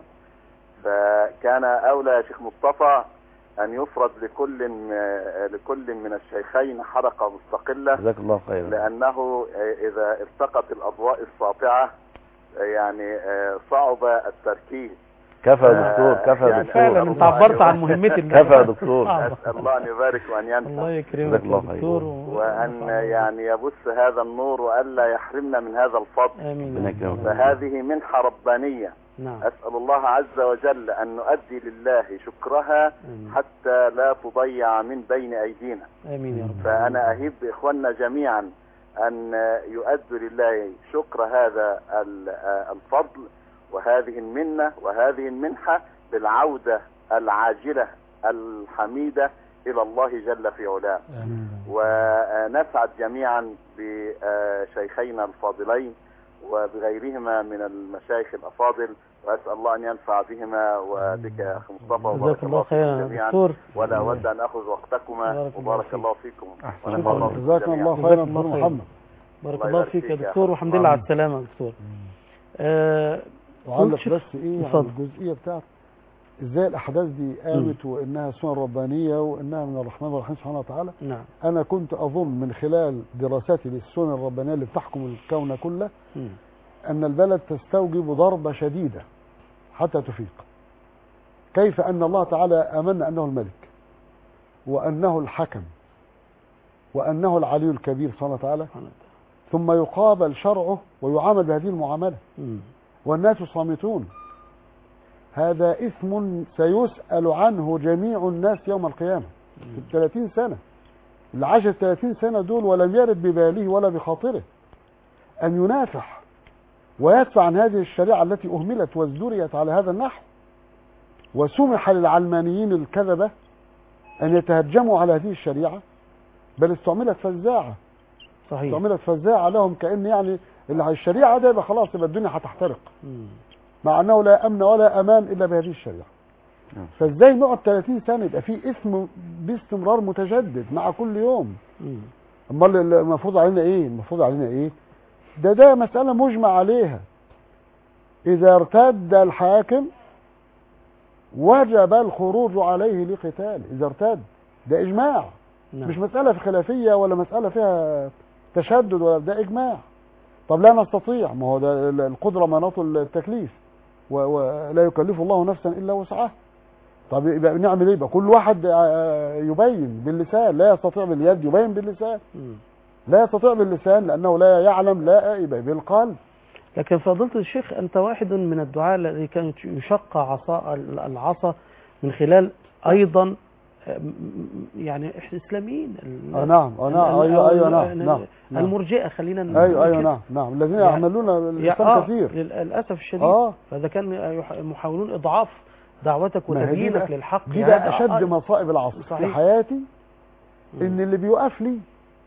فكان أولى يا شيخ مصطفى أن يفرض لكل م- لكل من الشيخين حلقة مستقلة جزاك الله خيرا لأنه آه، إذا التقت الأضواء الساطعة آه، يعني آه، صعب التركيز كفى يا دكتور كفى يا يعني دكتور فعلا انت عبرت عن مهمتي كفى يا دكتور صعبة. أسأل الله أن يبارك وأن ينفع الله يكرمك جزاك الله يا خير. دكتور و- وأن يعني يبث هذا النور وألا يحرمنا من هذا الفضل امين ربنا يا رب. يكرمك. فهذه منحة ربانية نعم أسأل الله عز وجل أن نؤدي لله شكرها آمين. حتى لا تضيع من بين أيدينا آمين يا رب فأنا أهب إخواننا جميعا أن يؤدوا لله شكر هذا ال- الفضل وهذه المنة وهذه المنحة بالعودة العاجلة الحميدة إلى الله جل في علاه آمين. ونسعد جميعا بشيخينا الفاضلين وبغيرهما من المشايخ الأفاضل وأسأل الله أن ينفع بهما وبك يا أخي مصطفى وبارك جزاك الله الله فيكم خيرا يا جميعا دكتور ولا أود أن أخذ وقتكما بارك الله وبارك فيك. الله فيكم أحسن ونفع الله. بكم جزاكم جميعا. الله جزاك خيرا الله دكتور خيرا. محمد بارك الله الله يبارك فيك يا فيك يا دكتور أخي. والحمد لله على السلامة يا دكتور آه وعندك شوف- بس ايه على اتفضل. الجزئيه بتاعت ازاي الاحداث دي قامت وانها سنن ربانيه وانها من الرحمن الرحيم سبحانه وتعالى نعم انا كنت اظن من خلال دراساتي للسنن الربانيه اللي بتحكم الكون كله مم. ان البلد تستوجب ضربه شديده حتى تفيق كيف ان الله تعالى امن انه الملك وانه الحكم وانه العلي الكبير سبحانه وتعالى سبحانه وتعالى. ثم يقابل شرعه ويعامل بهذه المعامله مم. والناس صامتون هذا إثم سيسأل عنه جميع الناس يوم القيامة في الثلاثين سنة اللي عاش الثلاثين سنة دول ولم يرد بباله ولا بخاطره أن ينافح ويدفع عن هذه الشريعة التي أهملت وازدريت على هذا النحو وسمح للعلمانيين الكذبة أن يتهجموا على هذه الشريعة بل استعملت فزاعة صحيح استعملت فزاعة لهم كأن يعني اللي على الشريعة ده يبقى خلاص يبقى الدنيا هتحترق مم. مع انه لا امن ولا امان الا بهذه الشريعه نعم. فازاي نقعد 30 سنه يبقى في اسم باستمرار متجدد مع كل يوم مم. امال ال- المفروض علينا ايه المفروض علينا ايه ده ده مساله مجمع عليها اذا ارتد الحاكم وجب الخروج عليه لقتال اذا ارتد ده اجماع نعم. مش مساله في خلافيه ولا مساله فيها تشدد ولا ده اجماع طب لا نستطيع ما هو ده ال- القدره مناط التكليف و- ولا يكلف الله نفسا الا وسعها طب يبقى نعمل ايه يبقى كل واحد آه، يبين باللسان لا يستطيع باليد يبين باللسان مم. لا يستطيع باللسان لانه لا يعلم لا يبقى بالقلب لكن فضيلة الشيخ أنت واحد من الدعاء الذي كان يشق عصا العصا من خلال أيضا آه، م- م- يعني إسلاميين ال- آه نعم آه نعم ال- ايوه ايوه ال- نعم ال- نعم نعم المرجئة خلينا نقول ايوه ايوه كده. نعم نعم الذين يعني- يعملون يا- الاسلام آه كثير لل- للأسف الشديد اه فإذا كان يح- محاولون إضعاف دعوتك ما هي دي وتبيينك بقى- للحق دي يعني بقى هذا- اشد آه، مصائب العصر في صحيح. حياتي ان اللي بيوقف لي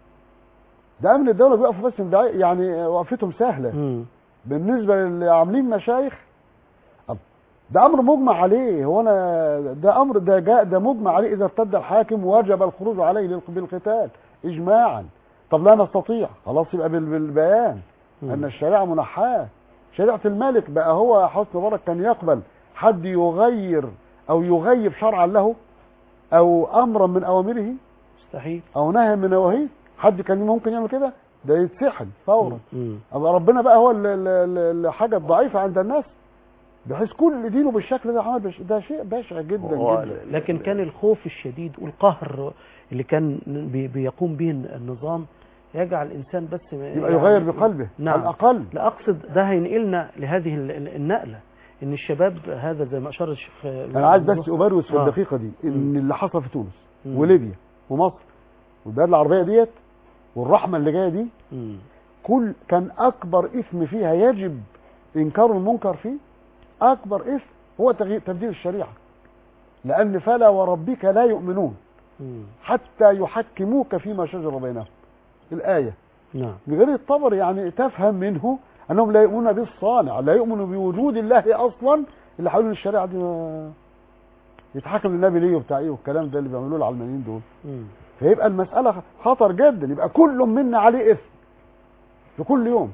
ده امن الدوله بيقفوا بس دعاية يعني وقفتهم سهله مم. بالنسبه للي عاملين مشايخ طب ده امر مجمع عليه هو انا ده امر ده جاء ده مجمع عليه اذا ارتد الحاكم وجب الخروج عليه للق- بالقتال اجماعا طب لا نستطيع خلاص يبقى بال- بالبيان مم. ان الشريعه منحاه شريعه الملك بقى هو حسن مبارك كان يقبل حد يغير او يغيب شرعا له او امرا من اوامره مستحيل او نهي من نواهيه حد كان ممكن يعمل كده ده يتسحل فورا مم. أبقى ربنا بقى هو ال- ال- ال- الحاجه الضعيفه عند الناس بحيث كل دينه بالشكل ده عمل بش- ده شيء بشع جدا هو جدا ال- لكن كان الخوف الشديد والقهر اللي كان بي- بيقوم به النظام يجعل الإنسان بس ما- يبقى يعني- يغير بقلبه نعم. على الاقل لا أقصد ده هينقلنا لهذه ال- ال- النقلة إن الشباب هذا زي ما أشار الشيخ انا عايز بس ابروز في آه. الدقيقه دي ان اللي حصل في تونس مم. وليبيا ومصر والبلاد العربيه ديت والرحمه اللي جايه دي مم. كل كان اكبر اثم فيها يجب انكار المنكر فيه اكبر اثم هو تغيير تبديل الشريعه لان فلا وربك لا يؤمنون مم. حتى يحكموك فيما شجر بينهم الايه نعم بغير الطبر يعني تفهم منه انهم لا يؤمنون بالصانع لا يؤمنوا بوجود الله اصلا اللي حوالين الشريعه دي ما يتحكم للنبي ليه وبتاع ايه والكلام ده اللي بيعملوه العلمانيين دول مم. فيبقى المساله خطر جدا يبقى كل منا عليه اثم في كل يوم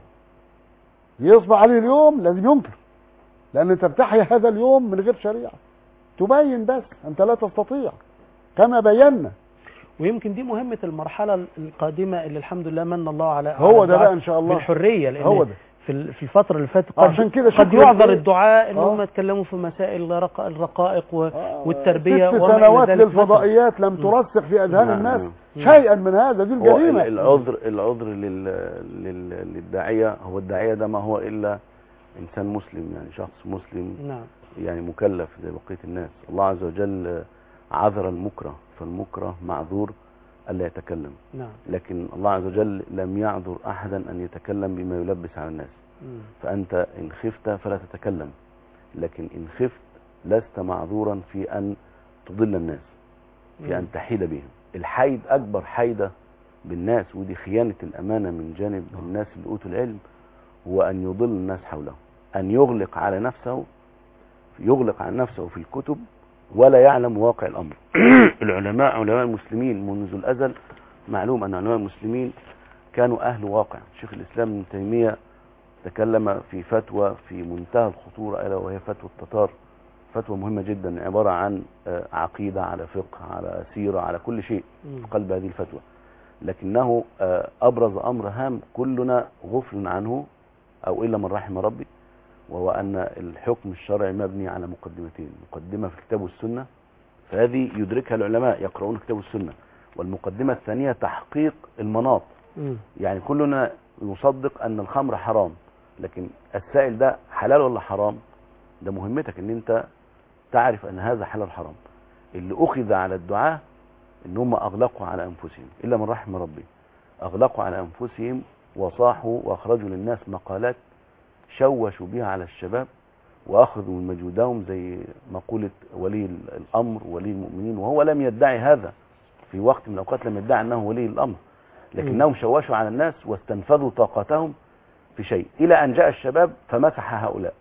يصبح عليه اليوم لازم ينكر لان انت بتحيا هذا اليوم من غير شريعه تبين بس انت لا تستطيع كما بينا ويمكن دي مهمة المرحلة القادمة اللي الحمد لله من الله على هو على ده الدعاة بقى ان شاء الله بالحرية لأن هو ده في ال- في الفترة اللي فاتت قد عشان كده قد شكل يعذر ال- الدعاء ان آه. هم يتكلموا في مسائل رق- الرقائق و- آه، والتربية ست وما إلى سنوات ذلك مثلا. للفضائيات لم ترسخ في اذهان نعم، الناس نعم. شيئا من هذا دي هو الجريمه ال- العذر العذر لل... لل... للداعيه هو الداعيه ده ما هو الا انسان مسلم يعني شخص مسلم نعم يعني مكلف زي بقيه الناس الله عز وجل عذر المكره فالمكره معذور الا يتكلم نعم لكن الله عز وجل لم يعذر احدا ان يتكلم بما يلبس على الناس مم. فانت ان خفت فلا تتكلم لكن ان خفت لست معذورا في ان تضل الناس في ان تحيد بهم الحيد اكبر حيده بالناس ودي خيانه الامانه من جانب الناس اللي اوتوا العلم هو ان يضل الناس حوله ان يغلق على نفسه يغلق على نفسه في الكتب ولا يعلم واقع الامر العلماء علماء المسلمين منذ الازل معلوم ان علماء المسلمين كانوا اهل واقع شيخ الاسلام ابن تيميه تكلم في فتوى في منتهى الخطوره الا وهي فتوى التتار فتوى مهمه جدا عباره عن آه، عقيده على فقه على سيره على كل شيء مم. في قلب هذه الفتوى لكنه آه، ابرز امر هام كلنا غفل عنه او الا من رحم ربي وهو ان الحكم الشرعي مبني على مقدمتين مقدمه في الكتاب والسنه فهذه يدركها العلماء يقرؤون الكتاب والسنه والمقدمه الثانيه تحقيق المناط مم. يعني كلنا يصدق ان الخمر حرام لكن السائل ده حلال ولا حرام ده مهمتك ان انت تعرف ان هذا حلال حرام اللي اخذ على الدعاة ان هم اغلقوا على انفسهم الا من رحم ربي اغلقوا على انفسهم وصاحوا واخرجوا للناس مقالات شوشوا بها على الشباب واخذوا من مجهودهم زي مقولة ولي الامر ولي المؤمنين وهو لم يدعي هذا في وقت من الاوقات لم يدعي انه ولي الامر لكنهم شوشوا على الناس واستنفذوا طاقتهم في شيء الى ان جاء الشباب فمسح هؤلاء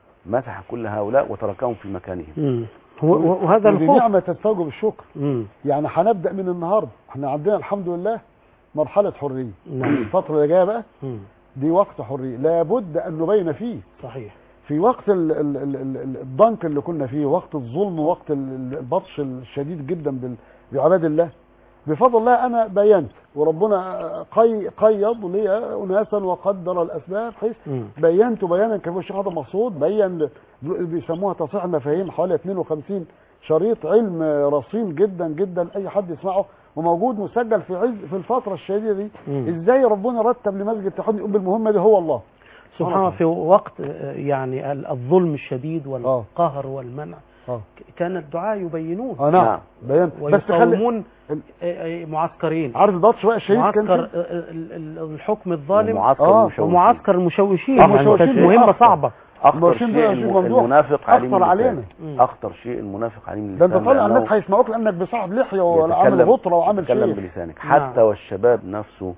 مسح كل هؤلاء وتركهم في مكانهم مم. هو- هو- وهذا ودي الخوف نعمه تتفاجئ بالشكر مم. يعني هنبدا من النهارده احنا عندنا الحمد لله مرحله حريه نعم. الفتره اللي جايه بقى مم. دي وقت حريه لابد ان نبين فيه صحيح في وقت ال- ال- ال- ال- الضنك اللي كنا فيه وقت الظلم وقت ال- البطش الشديد جدا بال- بعباد الله بفضل الله انا بينت وربنا قي قيض لي اناسا وقدر الاسباب بحيث مم. بينت بيانا كان الشيخ هذا مقصود بين بيسموها تصحيح المفاهيم حوالي 52 شريط علم رصين جدا جدا اي حد يسمعه وموجود مسجل في عز في الفتره الشديده دي مم. ازاي ربنا رتب لمسجد التوحيد يقوم بالمهمه دي هو الله سبحان الله في وقت آه، يعني ال- الظلم الشديد والقهر والمنع اه كان الدعاء يبينون اه نعم نعم. بيان بس خلي ويقومون ال- آه، آه، معسكرين عارف البطش بقى الشهيد كان معسكر فين؟ آه، آه، ال- ال- الحكم الظالم ومعسكر آه، المشوشين. ومعسكر المشوشين آه، يعني المشوشين كانت دي مهمة أخطر. صعبة اخطر المشوشين شيء ده شيء الم- ممدوح. المنافق عليم أخطر علينا. اللسان مم. اخطر شيء المنافق عليم ده اللسان انت طالع الناس لأنه هيسمعوك لانك بصاحب لحيه ولا عامل يتكلم- غطره وعامل يتكلم شيء بلسانك نعم. حتى والشباب نفسه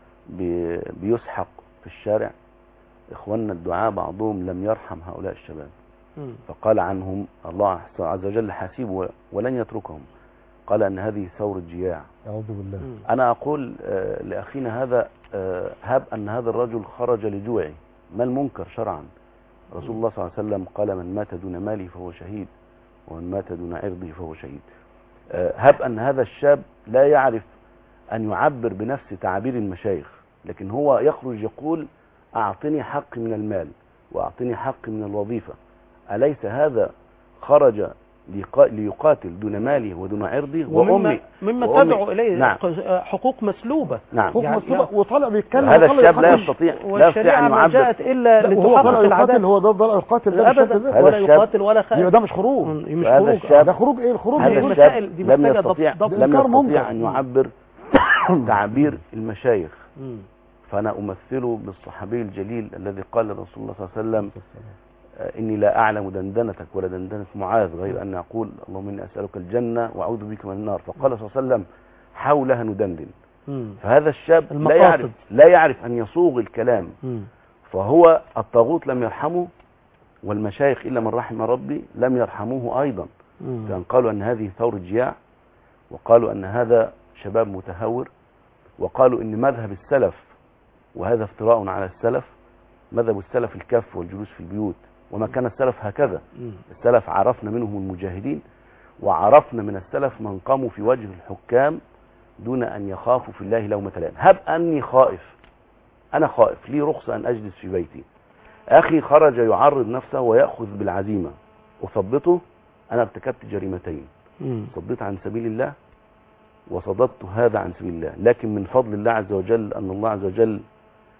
بي- بيسحق في الشارع اخواننا الدعاء بعضهم لم يرحم هؤلاء الشباب مم. فقال عنهم الله عز وجل حسيب و- ولن يتركهم قال ان هذه ثورة جياع اعوذ بالله مم. انا اقول آه، لاخينا هذا آه، هب ان هذا الرجل خرج لجوعه ما المنكر شرعا رسول الله صلى الله عليه وسلم قال من مات دون ماله فهو شهيد ومن مات دون عرضه فهو شهيد آه، هب ان هذا الشاب لا يعرف ان يعبر بنفس تعابير المشايخ لكن هو يخرج يقول اعطني حق من المال واعطني حق من الوظيفه اليس هذا خرج ليقا- ليقاتل دون ماله ودون عرضه ومما وامي مما وأمي- تدعو إليه نعم. ق- حقوق مسلوبة نعم حكم يعني- السبق وطالع بيتكلم هذا وطالع الشاب لا يقاتل. يستطيع لا يستطيع والشريعة ان ما يعبر جاءت إلا لا، وهو طالع لتحقق يقاتل العدالة هو ده طالع يقاتل ده بالشكل أبدا ده هذا ولا الشاب- يقاتل ولا يبقى خائف ده مش خروج مش هذا خروج الشاب- ده خروج ايه الخروج هذه هذا بيقول- الشاب المسائل دي لم محتاجة ضبط- يستطيع ضبط. لم إنكار يستطيع منكر. ان يعبر تعبير المشايخ مم. فانا امثله بالصحابي الجليل الذي قال رسول الله صلى الله عليه وسلم آه، اني لا اعلم دندنتك ولا دندنه معاذ غير ان اقول اللهم اني اسالك الجنه واعوذ بك من النار فقال صلى الله عليه وسلم حولها ندندن مم. فهذا الشاب لا المقاصد. يعرف لا يعرف ان يصوغ الكلام مم. فهو الطاغوت لم يرحمه والمشايخ الا من رحم ربي لم يرحموه ايضا مم. كان قالوا ان هذه ثورة جياع وقالوا ان هذا شباب متهور وقالوا ان مذهب السلف وهذا افتراء على السلف مذهب السلف الكف والجلوس في البيوت وما كان السلف هكذا مم. السلف عرفنا منهم المجاهدين وعرفنا من السلف من قاموا في وجه الحكام دون ان يخافوا في الله لومة لائم هب اني خائف انا خائف لي رخصة ان اجلس في بيتي اخي خرج يعرض نفسه ويأخذ بالعزيمة اثبته انا ارتكبت جريمتين مم. صديت عن سبيل الله وصددت هذا عن سبيل الله لكن من فضل الله عز وجل أن الله عز وجل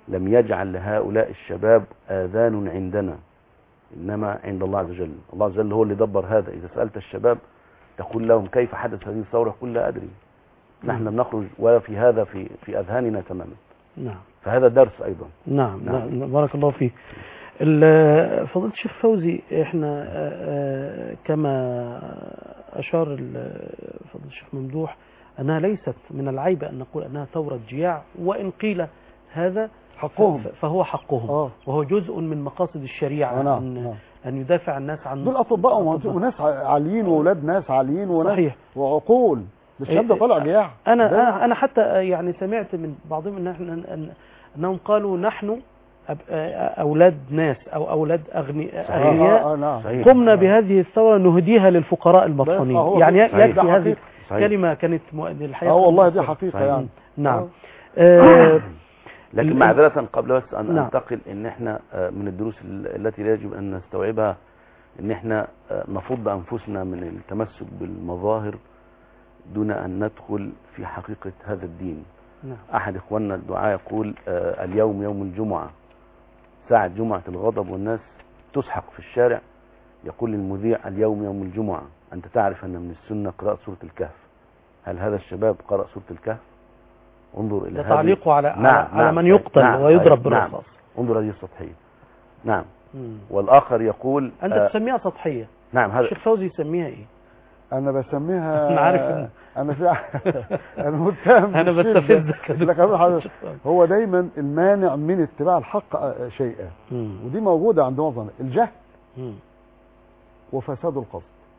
لم يجعل لهؤلاء الشباب آذان عندنا إنما عند الله عز وجل الله عز وجل هو اللي دبر هذا إذا سألت الشباب تقول لهم كيف حدث هذه الثورة يقول لا أدري نحن لم نخرج ولا في هذا في في أذهاننا تماما نعم فهذا درس أيضا نعم, نعم. نعم. بارك الله فيك ال- فضيلة الشيخ فوزي احنا آه، آه، كما اشار ال- فضيلة الشيخ ممدوح انها ليست من العيب ان نقول انها ثورة جياع وان قيل هذا حقهم ف- فهو حقهم اه وهو جزء من مقاصد الشريعة آه، نعم أن, نعم. أن يدافع الناس عن دول اطباء الأطباء. وناس عاليين واولاد ناس عاليين وناس صحيح وعقول ده الشاب ده إيه، طالع جياع انا ده- انا انا حتى يعني سمعت من بعضهم ان احنا أن انهم قالوا نحن أب- اولاد ناس او اولاد أغني آه، اغنياء آه، آه، نعم صحيح. قمنا بهذه الثوره نهديها للفقراء المطحونين آه، هو يعني ده- يكفي ده هذه حقيقة. صحيح. كلمه كانت مو- الحقيقه اه والله دي مؤثرة. حقيقة صحيح. يعني نعم آه، لكن ال- معذرة قبل بس أن نعم. أنتقل إن إحنا آه، من الدروس ال- التي يجب أن نستوعبها إن إحنا آه، نفض أنفسنا من التمسك بالمظاهر دون أن ندخل في حقيقة هذا الدين نعم أحد إخواننا الدعاء يقول آه، اليوم يوم الجمعة ساعة جمعة الغضب والناس تسحق في الشارع يقول للمذيع اليوم يوم الجمعة أنت تعرف أن من السنة قراءة سورة الكهف هل هذا الشباب قرأ سورة الكهف انظر إلى ده هذه تعليقه على نعم، على, على نعم، من صحيح. يقتل نعم، ويضرب صحيح. نعم. بالرصاص انظر هذه السطحية نعم مم. والآخر يقول انت آه تسميها سطحيه نعم هذا الشيخ فوزي يسميها ايه انا بسميها أنا عارف إن- انا في انا متهم انا بالشدة. بستفزك لك أقول لحضرتك، هو دايما المانع من اتباع الحق آه، شيئا مم. ودي موجودة عند معظم الجهل مم. وفساد القصد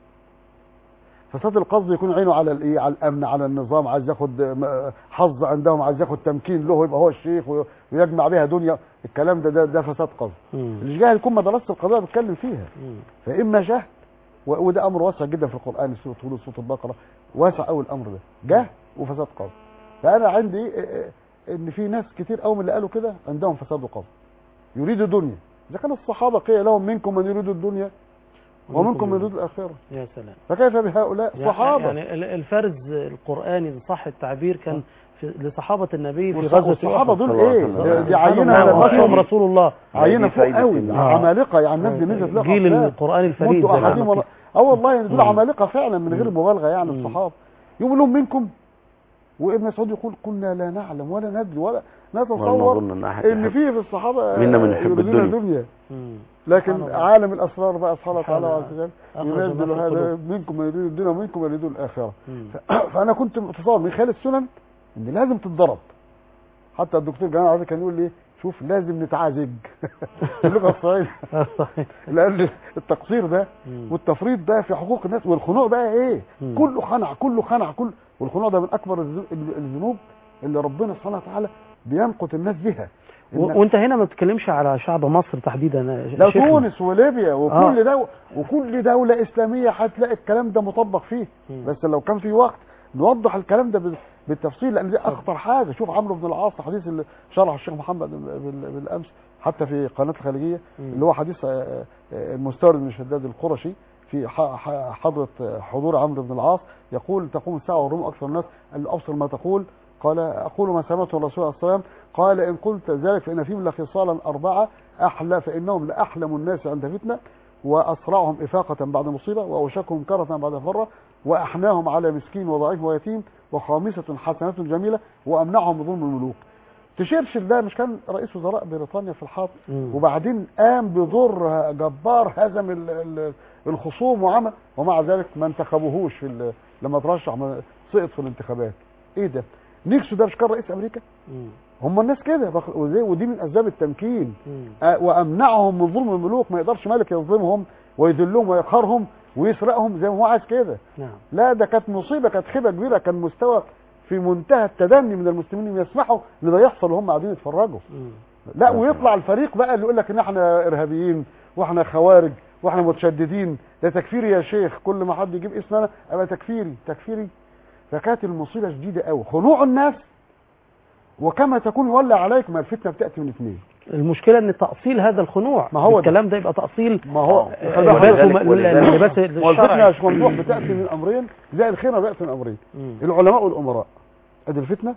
فساد القصد يكون عينه على الايه على الامن على النظام عايز ياخد م- حظ عندهم عايز ياخد تمكين له يبقى هو الشيخ وي- ويجمع بها دنيا الكلام ده ده, ده فساد قصد مم. الجهل يكون ما درست القضيه بيتكلم فيها مم. فاما جهل و- وده امر واسع جدا في القران سوره هود سوره البقره واسع قوي الامر ده جهل وفساد قصد فانا عندي آه، آه، ان في ناس كتير قوي من اللي قالوا كده عندهم فساد قصد يريدوا دنيا اذا كان الصحابه قيل لهم منكم من يريد الدنيا ومنكم من يريد الاخره يا سلام فكيف بهؤلاء يعني- صحابه يعني ال- الفرز القرآني إن صح التعبير كان في لصحابة النبي في والص- غزوة والصحابه أحد. دول صلى الله عليه ايه وسلم. ده- دي سبحان عينه الله، على وفيهم البشر رسول الله عينه دي فوق فايدة قوي ال- آه. عمالقه يعني الناس دي نزلت لها جيل أفلام. القرآن الفريد منذ زي ما احدهم قلت. ولا- اه والله دول مم. عمالقه فعلا من غير مم. مبالغه يعني مم. الصحابه يقول لهم منكم وابن مسعود يقول كنا لا نعلم ولا ندري ولا ولا نتصور نظن أن أحد ان يحب في في الصحابه منا من يحب يريدون الدنيا. دنيا مم. لكن سبحان الله. عالم الاسرار بقى سبحانه سبحان وتعالى الله. عز وجل أخرج ما ينزل في هذا القلوب. منكم من يريد الدنيا ومنكم من يريد الاخره مم. فانا كنت متصور من خلال السنن ان لازم تتضرب حتى الدكتور جمال عزيز كان يقول لي شوف لازم نتعالج اللغه الصعيديه صحيح. لان التقصير ده مم. والتفريط ده في حقوق الناس والخنوع بقى ايه مم. كله خنع كله خنع كل والخنوع ده من اكبر الذنو- الذنوب اللي ربنا سبحانه وتعالى بيمقت الناس بها و- إن- وانت هنا ما بتتكلمش على شعب مصر تحديدا يا لو شيخنا. تونس وليبيا وكل آه. دولة وكل دولة إسلامية هتلاقي الكلام ده مطبق فيه مم. بس لو كان في وقت نوضح الكلام ده بال- بالتفصيل لأن دي أخطر حاجة شوف عمرو بن العاص الحديث اللي شرحه الشيخ محمد بال- بالأمس حتى في قناة الخليجية مم. اللي هو حديث آه، آه، المستورد بن شداد القرشي في ح- ح- حضرة آه، حضور عمرو بن العاص يقول تقوم الساعة والروم أكثر الناس قال له أبصر ما تقول قال أقول ما سمعته الرسول عليه الصلاة والسلام قال إن قلت ذلك فإن فيهم لخصالا أربعة أحلى فإنهم لأحلم الناس عند فتنة وأسرعهم إفاقة بعد مصيبة وأوشكهم كرة بعد فرة وأحناهم على مسكين وضعيف ويتيم وخامسة حسنة جميلة وأمنعهم بظلم الملوك تشرشل ده مش كان رئيس وزراء بريطانيا في الحرب مم. وبعدين قام بدور جبار هزم ال- ال- الخصوم وعمل ومع ذلك ما انتخبوهوش في ال- لما ترشح ما- سقط في الانتخابات ايه ده نيكسون ده مش كان رئيس امريكا مم. هم الناس كده بخ- وزي- ودي من اسباب التمكين مم. آه، وامنعهم من ظلم الملوك ما يقدرش ملك يظلمهم ويذلهم ويقهرهم ويسرقهم زي ما هو عايز كده نعم لا ده كانت مصيبه كانت خيبه كبيره كان مستوى في منتهى التدني من المسلمين ان يسمحوا ان ده يحصل وهم قاعدين يتفرجوا مم. لا ويطلع الفريق بقى اللي يقول لك ان احنا ارهابيين واحنا خوارج واحنا متشددين ده تكفيري يا شيخ كل ما حد يجيب اسم انا ابقى تكفيري تكفيري فكانت المصيبه شديده قوي خنوع الناس وكما تكون يولى عليك ما الفتنه بتاتي من اثنين المشكلة ان تأصيل هذا الخنوع ما هو ده. الكلام ده يبقى تأصيل ما هو آه. خلي بالك لباس ولذلك- وم- ولذلك- لباس ما هو الفتنه الشرعي مش ممدوح بتاتي من امرين زي الخيره بتاتي من امرين مم. العلماء والامراء ادي الفتنه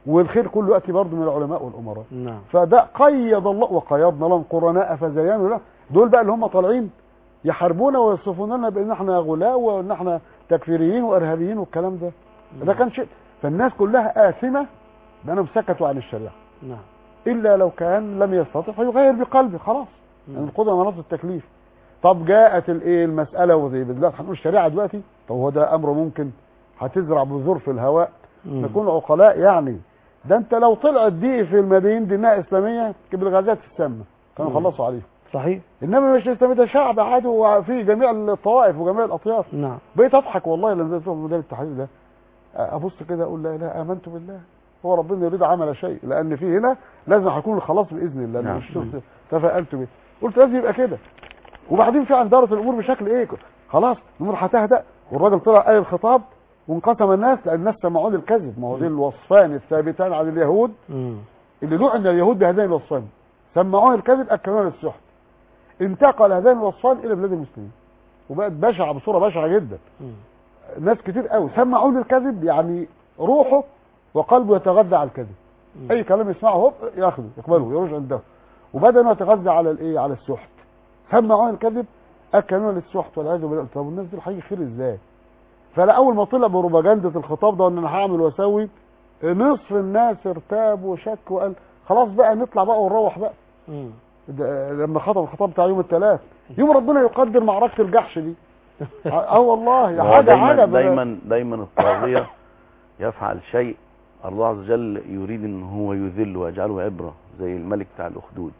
والخير كله ياتي برضه من العلماء والامراء نعم فده قيد الله وقيضنا لهم قرناء فزينوا له دول بقى اللي هم طالعين يحاربونا ويصفوننا بان احنا غلاة وان احنا تكفيريين وارهابيين والكلام ده ده كان شيء فالناس كلها آثمة بأنهم سكتوا عن الشريعة نعم إلا لو كان لم يستطع فيغير بقلبه خلاص يعني القدرة مناط التكليف طب جاءت الايه المسألة وزي دلوقتي هنقول الشريعة دلوقتي طب هو ده أمر ممكن هتزرع بذور في الهواء مم. نكون عقلاء يعني ده انت لو طلعت دي في المدينة دينها إسلامية كان بالغازات السامة كانوا مم. خلصوا عليه صحيح انما مش اسلامي ده شعب عادي وفي جميع الطوائف وجميع الاطياف نعم بقيت اضحك والله لما نزلت في ميدان التحرير ده ابص كده اقول لا لا امنت بالله هو ربنا يريد عمل شيء لان في هنا لازم هيكون الخلاص باذن الله نعم. مش شفت تفائلت به قلت لازم يبقى كده وبعدين فعلا دارت الامور بشكل ايه خلاص الامور هتهدأ والراجل طلع قال الخطاب وانقسم الناس لان الناس سمعون الكذب ما هو دي الوصفان الثابتان عن اليهود مم. اللي لعن اليهود بهذين الوصفين سمعون الكذب اكلون السحت انتقل هذين الوصفان الى بلاد المسلمين وبقت بشعه بصوره bشعه جدا مم. ناس كتير قوي سمعون الكذب يعني روحه وقلبه يتغذى على الكذب مم. اي كلام يسمعه هوب ياخده يقبله يروج عنده وبدنه يتغذى على الايه على السحت سمعون الكذب اكلون للسحت والعياذ بالله طب الناس دول هيجي خير ازاي فلا اول ما طلع بروباجندا الخطاب ده ان انا هعمل واسوي نصف الناس ارتاب وشك وقال خلاص بقى نطلع بقى ونروح بقى مم. ده لما خطب الخطاب بتاع يوم الثلاث يوم ربنا يقدر معركه الجحش دي اه والله يا وهو حاجه دايما عجب دايما دايما الطاغية يفعل شيء الله عز وجل يريد ان هو يذل ويجعله عبرة زي الملك بتاع الاخدود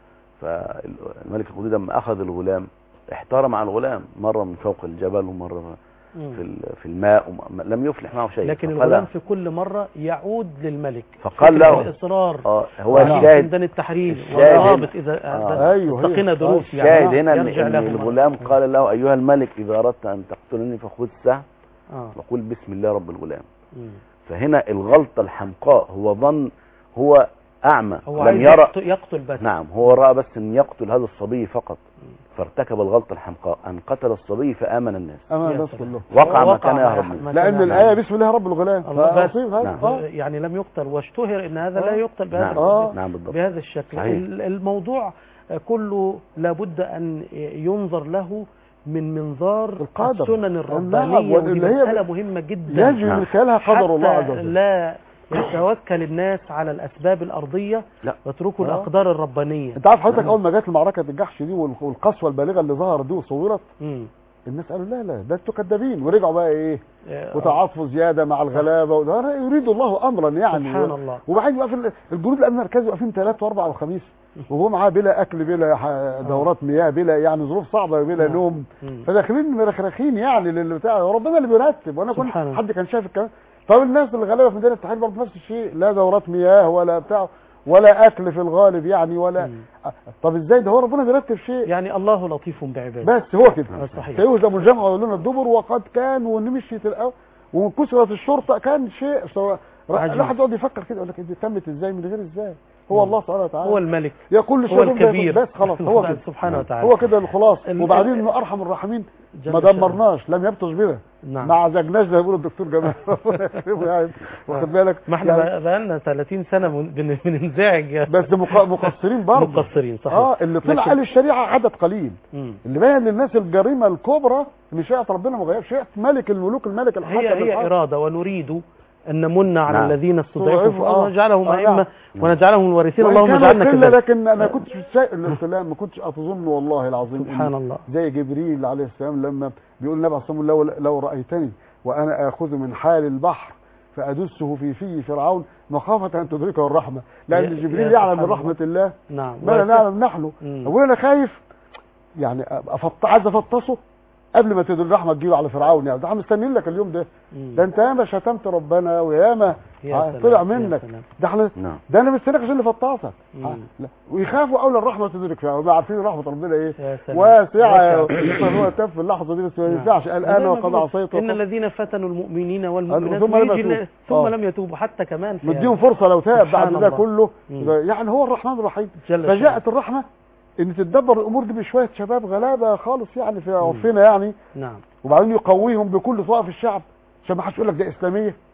فالملك الاخدود لما اخذ الغلام احتار مع الغلام مرة من فوق الجبل ومرة مم. في ال- في الماء وما لم يفلح معه شيء لكن فقال- الغلام في كل مرة يعود للملك فقال فكرة له الإصرار اه هو على الشاهد ميدان التحرير الشاهد والرابط هنا- إذا آه. ايوه هي. اتقينا دروس الشاهد يعني هنا ان يرجع إن له الغلام مرة. قال له ايها الملك اذا اردت ان تقتلني فخذ السهم آه. وقل بسم الله رب الغلام مم. فهنا الغلطة الحمقاء هو ظن هو أعمى هو لم عايز يرى يقتل, يقتل بس نعم هو رأى بس أن يقتل هذا الصبي فقط فارتكب الغلطة الحمقاء أن قتل الصبي فآمن الناس اما يا الناس سلام. كلهم وقع وقع مكان ما يهرب يح- منه ما لان كان الايه يعمل. بسم الله رب الغلام الله بس. فأصيب هذا نعم. آه. يعني لم يقتل واشتهر ان هذا لا آه. يقتل بهذا نعم آه. نعم بالضبط بهذا الشكل صحيح. ال- الموضوع كله لابد ان ينظر له من منظار القدر. السنن نعم، الربانيه ودي واللي هي مساله مهمه جدا يجري نعم. من خلالها قدر الله عز حتى وجل لا يتوكل الناس على الاسباب الارضيه لا. واتركوا آه. الاقدار الربانيه انت عارف حضرتك اول ما جت معركه الجحش دي وال- والقسوه البالغه اللي ظهرت دي وصورت مم. الناس قالوا لا لا ده انتوا كدابين ورجعوا بقى ايه آه، وتعاطفوا زياده مع الغلابه وده يريد الله امرا يعني سبحان الله وبعدين بقى في ال- الجنود الامن المركزي واقفين ثلاث واربع وخميس وهو معاه بلا اكل بلا ح- دورات مياه بلا يعني ظروف صعبه بلا نعم. نوم مم. فداخلين مرخرخين يعني للبتاع وربنا اللي بيرتب وانا كنت سبحان الله. حد كان شايف الكلام طب الناس الغلابه في ميدان التحرير برضه نفس الشيء لا دورات مياه ولا بتاع ولا اكل في الغالب يعني ولا مم. طب ازاي ده هو ربنا بيرتب شيء يعني الله لطيف بعباده بس هو كده آه، صحيح سيهزم الجمع ويولون الدبر وقد كان ومشيت الأول وكسرت الشرطه كان شيء سواء عجيب. الواحد يقعد يفكر كده يقول لك دي تمت ازاي من غير ازاي هو مم. الله سبحانه وتعالى هو الملك يقول هو لشيء الكبير بس خلاص هو كده سبحانه وتعالى هو كده الخلاص ال- وبعدين ال- انه ارحم الراحمين جل ما شأنه. دمرناش لم يبطش بنا نعم ما عزجناش زي ما بيقول الدكتور جمال ربنا يكرمه يعني واخد بالك ما احنا يعني بقى لنا 30 سنه من- بن- بننزعج بس مق- مقصرين برضه مقصرين صحيح اه اللي طلع لكن- قال الشريعه عدد قليل مم. اللي باين للناس الجريمه الكبرى ان شيعه ربنا مغير شيعه ملك الملوك الملك الحاكم هي هي الحاكم. إرادة ونريد أن نمن على نعم. الذين استضعفوا استضعفوا، في الأرض آه. ونجعلهم آه، أئمة نعم. ونجعلهم الوارثين وإن اللهم كان اجعلنا قلة كذلك لكن انا كنت شيء الابتلاء ما كنتش اظن والله العظيم سبحان إن الله زي جبريل عليه السلام لما بيقول النبي عليه الصلاه والسلام لو, لو رايتني وانا اخذ من حال البحر فادسه في في فرعون مخافه ان تدركه الرحمه لان يا- جبريل يا يعلم سبحان من رحمه الله نعم ما لا نعلم نحن مم. اقول انا خايف يعني أفط... عايز افطسه قبل ما تدري الرحمه تجيله على فرعون يعني ده احنا مستنيين لك اليوم ده مم. ده انت ياما شتمت ربنا وياما يا ع- سلام، طلع يا منك سلام. ده احنا نعم ده انا مستنيك عشان اللي فطاسك مم. ع- لا. ويخافوا اول الرحمه تدرك فيها وما عارفين رحمه ربنا ايه يا سلام. واسعه واسعة. هو تف في اللحظه دي بس ما نعم. ينفعش قال انا زي ما وقد بيقول، عصيت إن وقد- الذين فتنوا المؤمنين والمؤمنات ثم لم ويجي يتوبوا. ل- ثم آه. لم يتوبوا حتى كمان في مديهم هذا. فرصه لو تاب سبحان بعد ده الله. كله مم. ده يعني هو الرحمن الرحيم جل فجاءت شأنه. الرحمه ان تتدبر الامور دي بشويه شباب غلابه خالص يعني في عرفنا يعني نعم وبعدين يقويهم بكل طوائف الشعب عشان ما حدش يقول لك ده اسلاميه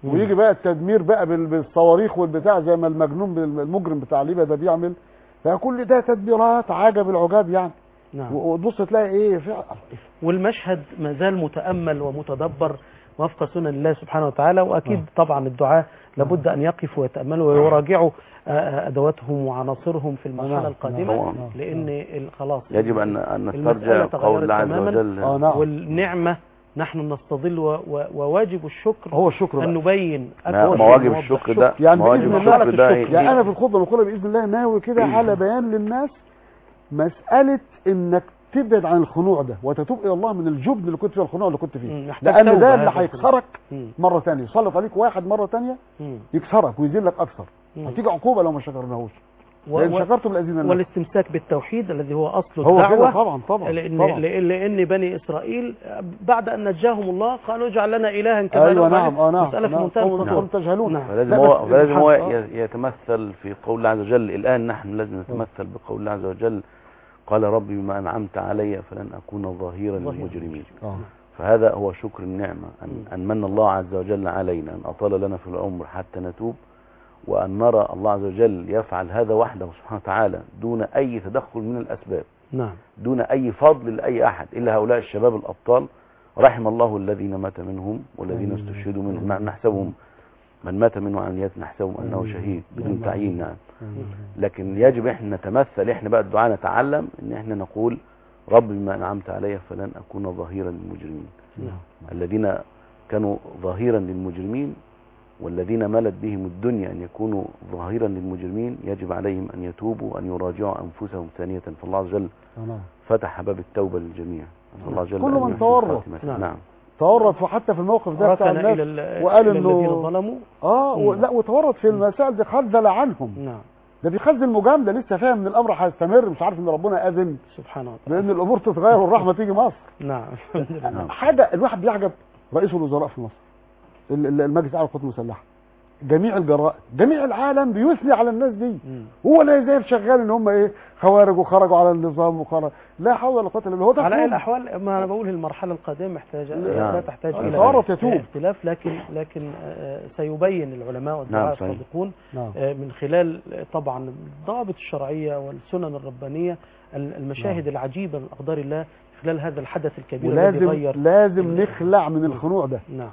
مم. ويجي بقى التدمير بقى بال- بالصواريخ والبتاع زي ما المجنون بال- المجرم بتاع ليبيا ده بيعمل فكل ده تدبيرات عجب العجاب يعني نعم و- وتبص تلاقي ايه فعلا والمشهد ما زال متأمل ومتدبر وفق سنن الله سبحانه وتعالى وأكيد نعم. طبعا الدعاة لابد أن يقفوا ويتأملوا ويراجعوا آه، آه، أدواتهم وعناصرهم في المرحلة نعم. القادمة طبعا. لأن ال- خلاص يجب ان ان المسألة نسترجع تغيرت قول الله عز تماماً. وجل اه نعم والنعمة نحن نستظل و- و- وواجب الشكر هو الشكر أن بقى نبين ما- أكثر مواجب ونوضح الشكر ده يعني مواجب بإذن الله الشكر ده الشكر. يعني انا في الخطبه بقولها باذن الله ناوي كده على بيان للناس مساله انك تبعد عن الخنوع ده وتتوب الى الله من الجبن اللي كنت فيه الخنوع اللي كنت مم، فيه محتاج لان توبة ده اللي هذا هيكسرك مم. مره ثانيه يسلط عليك واحد مره ثانيه مم. يكسرك ويذلك اكثر مم. هتيجي عقوبه لو ما شكرناهوش و- لان و- شكرتم لازيدنكم والاستمساك بالتوحيد الذي هو أصل هو كده الدعوة طبعا طبعا لأن, طبعا لأن, لأن بني إسرائيل بعد أن نجاهم الله قالوا اجعل لنا إلها كما ايوه لهم نعم اه نعم مسألة في نعم. منتهى قوم الخطورة كنتم تجهلون نعم. فلازم لا، هو بس فلازم هو سبحان الله. ي- يتمثل في قول الله عز وجل الآن نحن لازم نتمثل بقول الله عز وجل قال ربي بما أنعمت علي فلن أكون ظهيرا ظهيراً. للمجرمين اه فهذا هو شكر النعمة أن, مم. أن من الله عز وجل علينا أن أطال لنا في العمر حتى نتوب وأن نرى الله عز وجل يفعل هذا وحده سبحانه وتعالى دون أي تدخل من الأسباب نعم دون أي فضل لأي أحد إلا هؤلاء الشباب الأبطال رحم الله الذين مات منهم والذين آمين. استشهدوا منهم نعم نحسبهم من مات منهم عمليات نحسبهم أنه آمين. شهيد بدون آمين. تعيين نعم لكن يجب احنا نتمثل احنا بقى الدعاء نتعلم ان احنا نقول رب بما انعمت علي فلن اكون ظهيرا للمجرمين نعم الذين كانوا ظهيرا للمجرمين والذين ملت بهم الدنيا ان يكونوا ظهيرا للمجرمين يجب عليهم ان يتوبوا وان يراجعوا انفسهم ثانيه فالله عز وجل آه، نعم فتح باب التوبه للجميع نسال الله عز وجل كل أن من يحسن تورط. الخاتمة. نعم. نعم تورط حتى في الموقف ده بتاع ركن الناس إلى, ال- وقال إلى إنه- الذين ظلموا اه و- مم. لا وتورط في المسائل دي خذل عنهم نعم ده بيخذل مجامله لسه فاهم ان الامر هيستمر مش عارف ان ربنا اذن سبحانه وتعالى بان الامور تتغير والرحمه تيجي مصر نعم الحمد لله نعم. حاجه الواحد بيعجب رئيس الوزراء في مصر ال- ال- المجلس الاعلى للقوات المسلحه جميع الجرائد جميع العالم بيثني على الناس دي مم. هو لا زي شغال ان هم ايه خوارج وخرجوا على النظام وخرج لا حول ولا قوه الا بالله هو ده على اي كله. الأحوال ما أنا بقول المرحلة القادمة محتاجة نعم. لا تحتاج إلى يتورط يتوب. اختلاف لكن لكن آه، سيبين العلماء والدعاء نعم، صحيح. الصادقون نعم آه، من خلال آه، طبعا الضوابط الشرعية والسنن الربانية ال- المشاهد العجيبة من أقدار الله خلال هذا الحدث الكبير الذي ولازم غير لازم نخلع من الخنوع ده نعم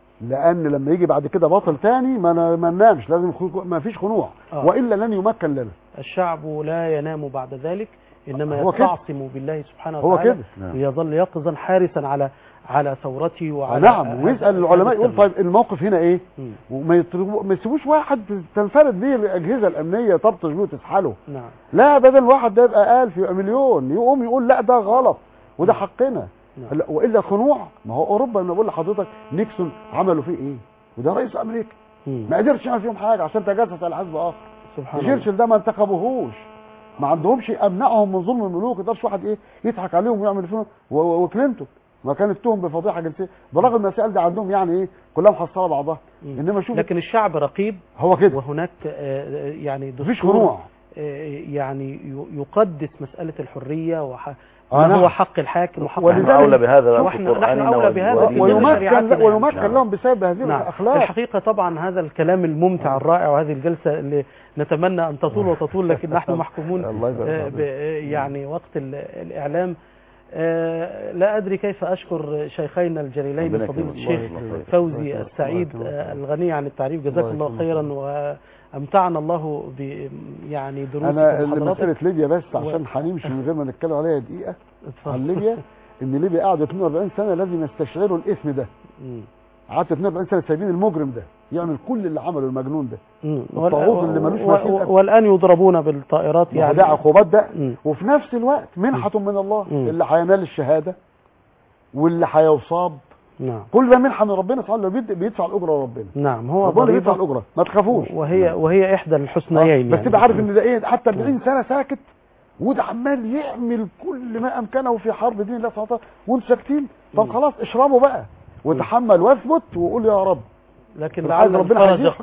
لان لما يجي بعد كده بطل تاني ما ن- ما ننامش لازم خو- ما فيش خنوع آه. والا لن يمكن لنا الشعب لا ينام بعد ذلك إنما هو كده. يستعصم بالله سبحانه هو وتعالى كده نعم. ليظل يقظا حارسا على على ثورته آه وعلى نعم هذا- ويسال هذا العلماء يقول التنظيم. طيب الموقف هنا ايه مم. وما يطلبوا ما يسيبوش واحد تنفرد بيه الاجهزه الامنيه تبطش بيه وتسحله نعم لا بدل واحد ده يبقى 1000 يبقى مليون يقوم يقول لا ده غلط وده حقنا نعم. لا، والا خنوع ما هو اوروبا انا بقول لحضرتك نيكسون عملوا فيه ايه وده رئيس امريكا مم. ما قدرش يعمل فيهم حاجه عشان تجسس على حزب اخر سبحان الله تشرشل ده ما انتخبوهوش ما عندهمش امنعهم من ظلم الملوك ما يقدرش واحد ايه يضحك عليهم ويعمل فيهم و- و- وكلينتون ما كان اتهم بفضيحه جنسيه برغم المسائل دي عندهم يعني ايه كلها محصله بعضها مم. انما شوف لكن الشعب رقيب هو كده وهناك آه، يعني دستور مفيش خنوع آه، يعني ي- يقدس مسألة الحرية وح... آه ما نعم. هو حق الحاكم وحق ولذلك- نحن اولى بهذا بقى وإحنا- في نحن قراننا أولى بهذا في وديننا. ضمن ويمكن شريعتنا. ويمكن نعم. لهم بسبب هذه نعم الاخلاق الحقيقة طبعا هذا الكلام الممتع الرائع وهذه الجلسة اللي نتمنى أن تطول وتطول لكن نحن محكومون الله يبارك آه، فيك. ب- آه، يعني وقت ال- الإعلام آه، لا أدري كيف أشكر شيخينا الجليلين ربنا فضيلة يكرمك. الشيخ الله يكرمك. فوزي الله السعيد يكرمك. آه، الغني عن التعريف جزاك الله الله يكرمك. خيرا وأمتعنا الله ب يعني دروسكم انا اللي وحضراتكم مساله ليبيا بس و- عشان هنمشي من غير ما نتكلم عليها دقيقه اتفضل. عن ليبيا ان ليبيا قعدت 42 سنه لازم يستشعروا الاثم ده مم. قعدت 42 سنه سايبين المجرم ده يعمل كل اللي عمله المجنون ده مم. الطاغوت اللي ملوش و- مثيل و- أبدا. والآن يضربون بالطائرات يعني يعني ده عقوبات ده مم. وفي نفس الوقت منحة من الله مم. اللي هينال الشهادة واللي هيصاب نعم كل ده منحة من ربنا سبحانه وتعالى بيد- بيدفع الأجرة لربنا نعم هو ربنا اللي بيدفع ضريبة الأجرة ما تخافوش وهي وهي إحدى الحسنيين بس يعني. تبقى عارف ان ده ايه حتى 40 سنة ساكت وده عمال يعمل كل ما امكنه في حرب دين الله سبحانه وتعالى وانتوا ساكتين طب مم. خلاص اشربوا بقى وتحمل واثبت وقول يا رب لكن الحاج لعل ربنا الفرج هيجيب. قريب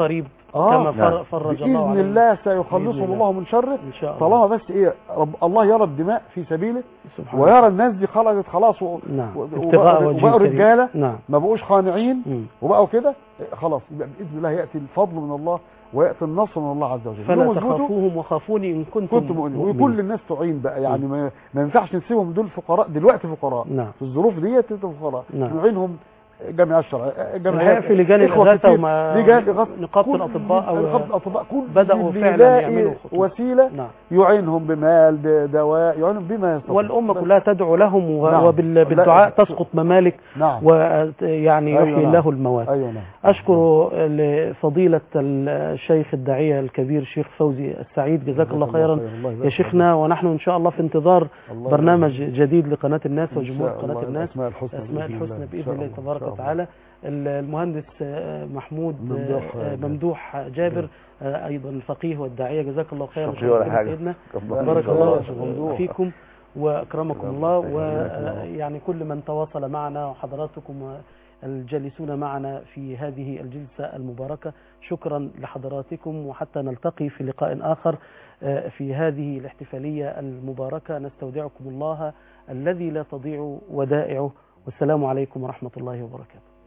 آه. كما فر- فرج الله باذن عليه الله بإذن سيخلصهم الله. الله من شره ان شاء الله طالما بس ايه رب الله يرى الدماء في سبيله سبحان ويرى الناس دي خرجت خلاص و- نعم و- ابتغاء وبقوا- وجه وبقوا الكريم. رجاله نعم ما بقوش خانعين مم. وبقوا كده إيه، خلاص يبقى باذن الله ياتي الفضل من الله وياتي النصر من الله عز وجل فلا يوم يثبتوا تخافوهم وخافوني ان كنتم كنت مؤمنين مؤمنين. وكل الناس تعين بقى يعني ما, ما ينفعش نسيبهم دول فقراء دلوقتي فقراء نعم في الظروف ديت انتوا فقراء نعم. نعينهم جمعيه الشرعيه الحقيقة جمعيات في لجان إخوة الإغاثة كتير. وما لجان الإغاثة نقابة كل- الأطباء أو- نقابة الأطباء كل بدأوا اللي فعلا يلاقي يعملوا خطوط. وسيلة نعم يعينهم بمال بدواء يعينهم بما يستطيع والأمة بس. كلها تدعو لهم و- نعم. وبالدعاء لا، تسقط ممالك نعم ويعني أيوة يحيي نعم. الله الموات أيوة نعم أشكر لفضيلة الشيخ الداعية الكبير الشيخ فوزي السعيد جزاك الله خيرا الله يبارك يا شيخنا ونحن إن شاء الله في انتظار الله برنامج يبارك. جديد لقناة الناس إن وجمهور شاء قناة الله الناس الأسماء الحسنى أسماء بإذن الحسنى الله. بإذن إن شاء الله إن تبارك شاء الله. وتعالى المهندس آه، محمود آه، ممدوح آه، جابر. ممدوح جابر آه، أيضا الفقيه والداعية جزاك الله خيرا فقيه ولا شكراً حاجة. سيدنا ربنا بارك إن شاء الله الله يا شيخ ممدوح. فيكم واكرمكم ربنا الله يخليك. ويعني كل من تواصل معنا وحضراتكم الجالسون معنا في هذه الجلسة المباركة شكرا لحضراتكم وحتى نلتقي في لقاء آخر آه، في هذه الاحتفالية المباركة نستودعكم الله الذي لا تضيع ودائعه والسلام عليكم ورحمة الله وبركاته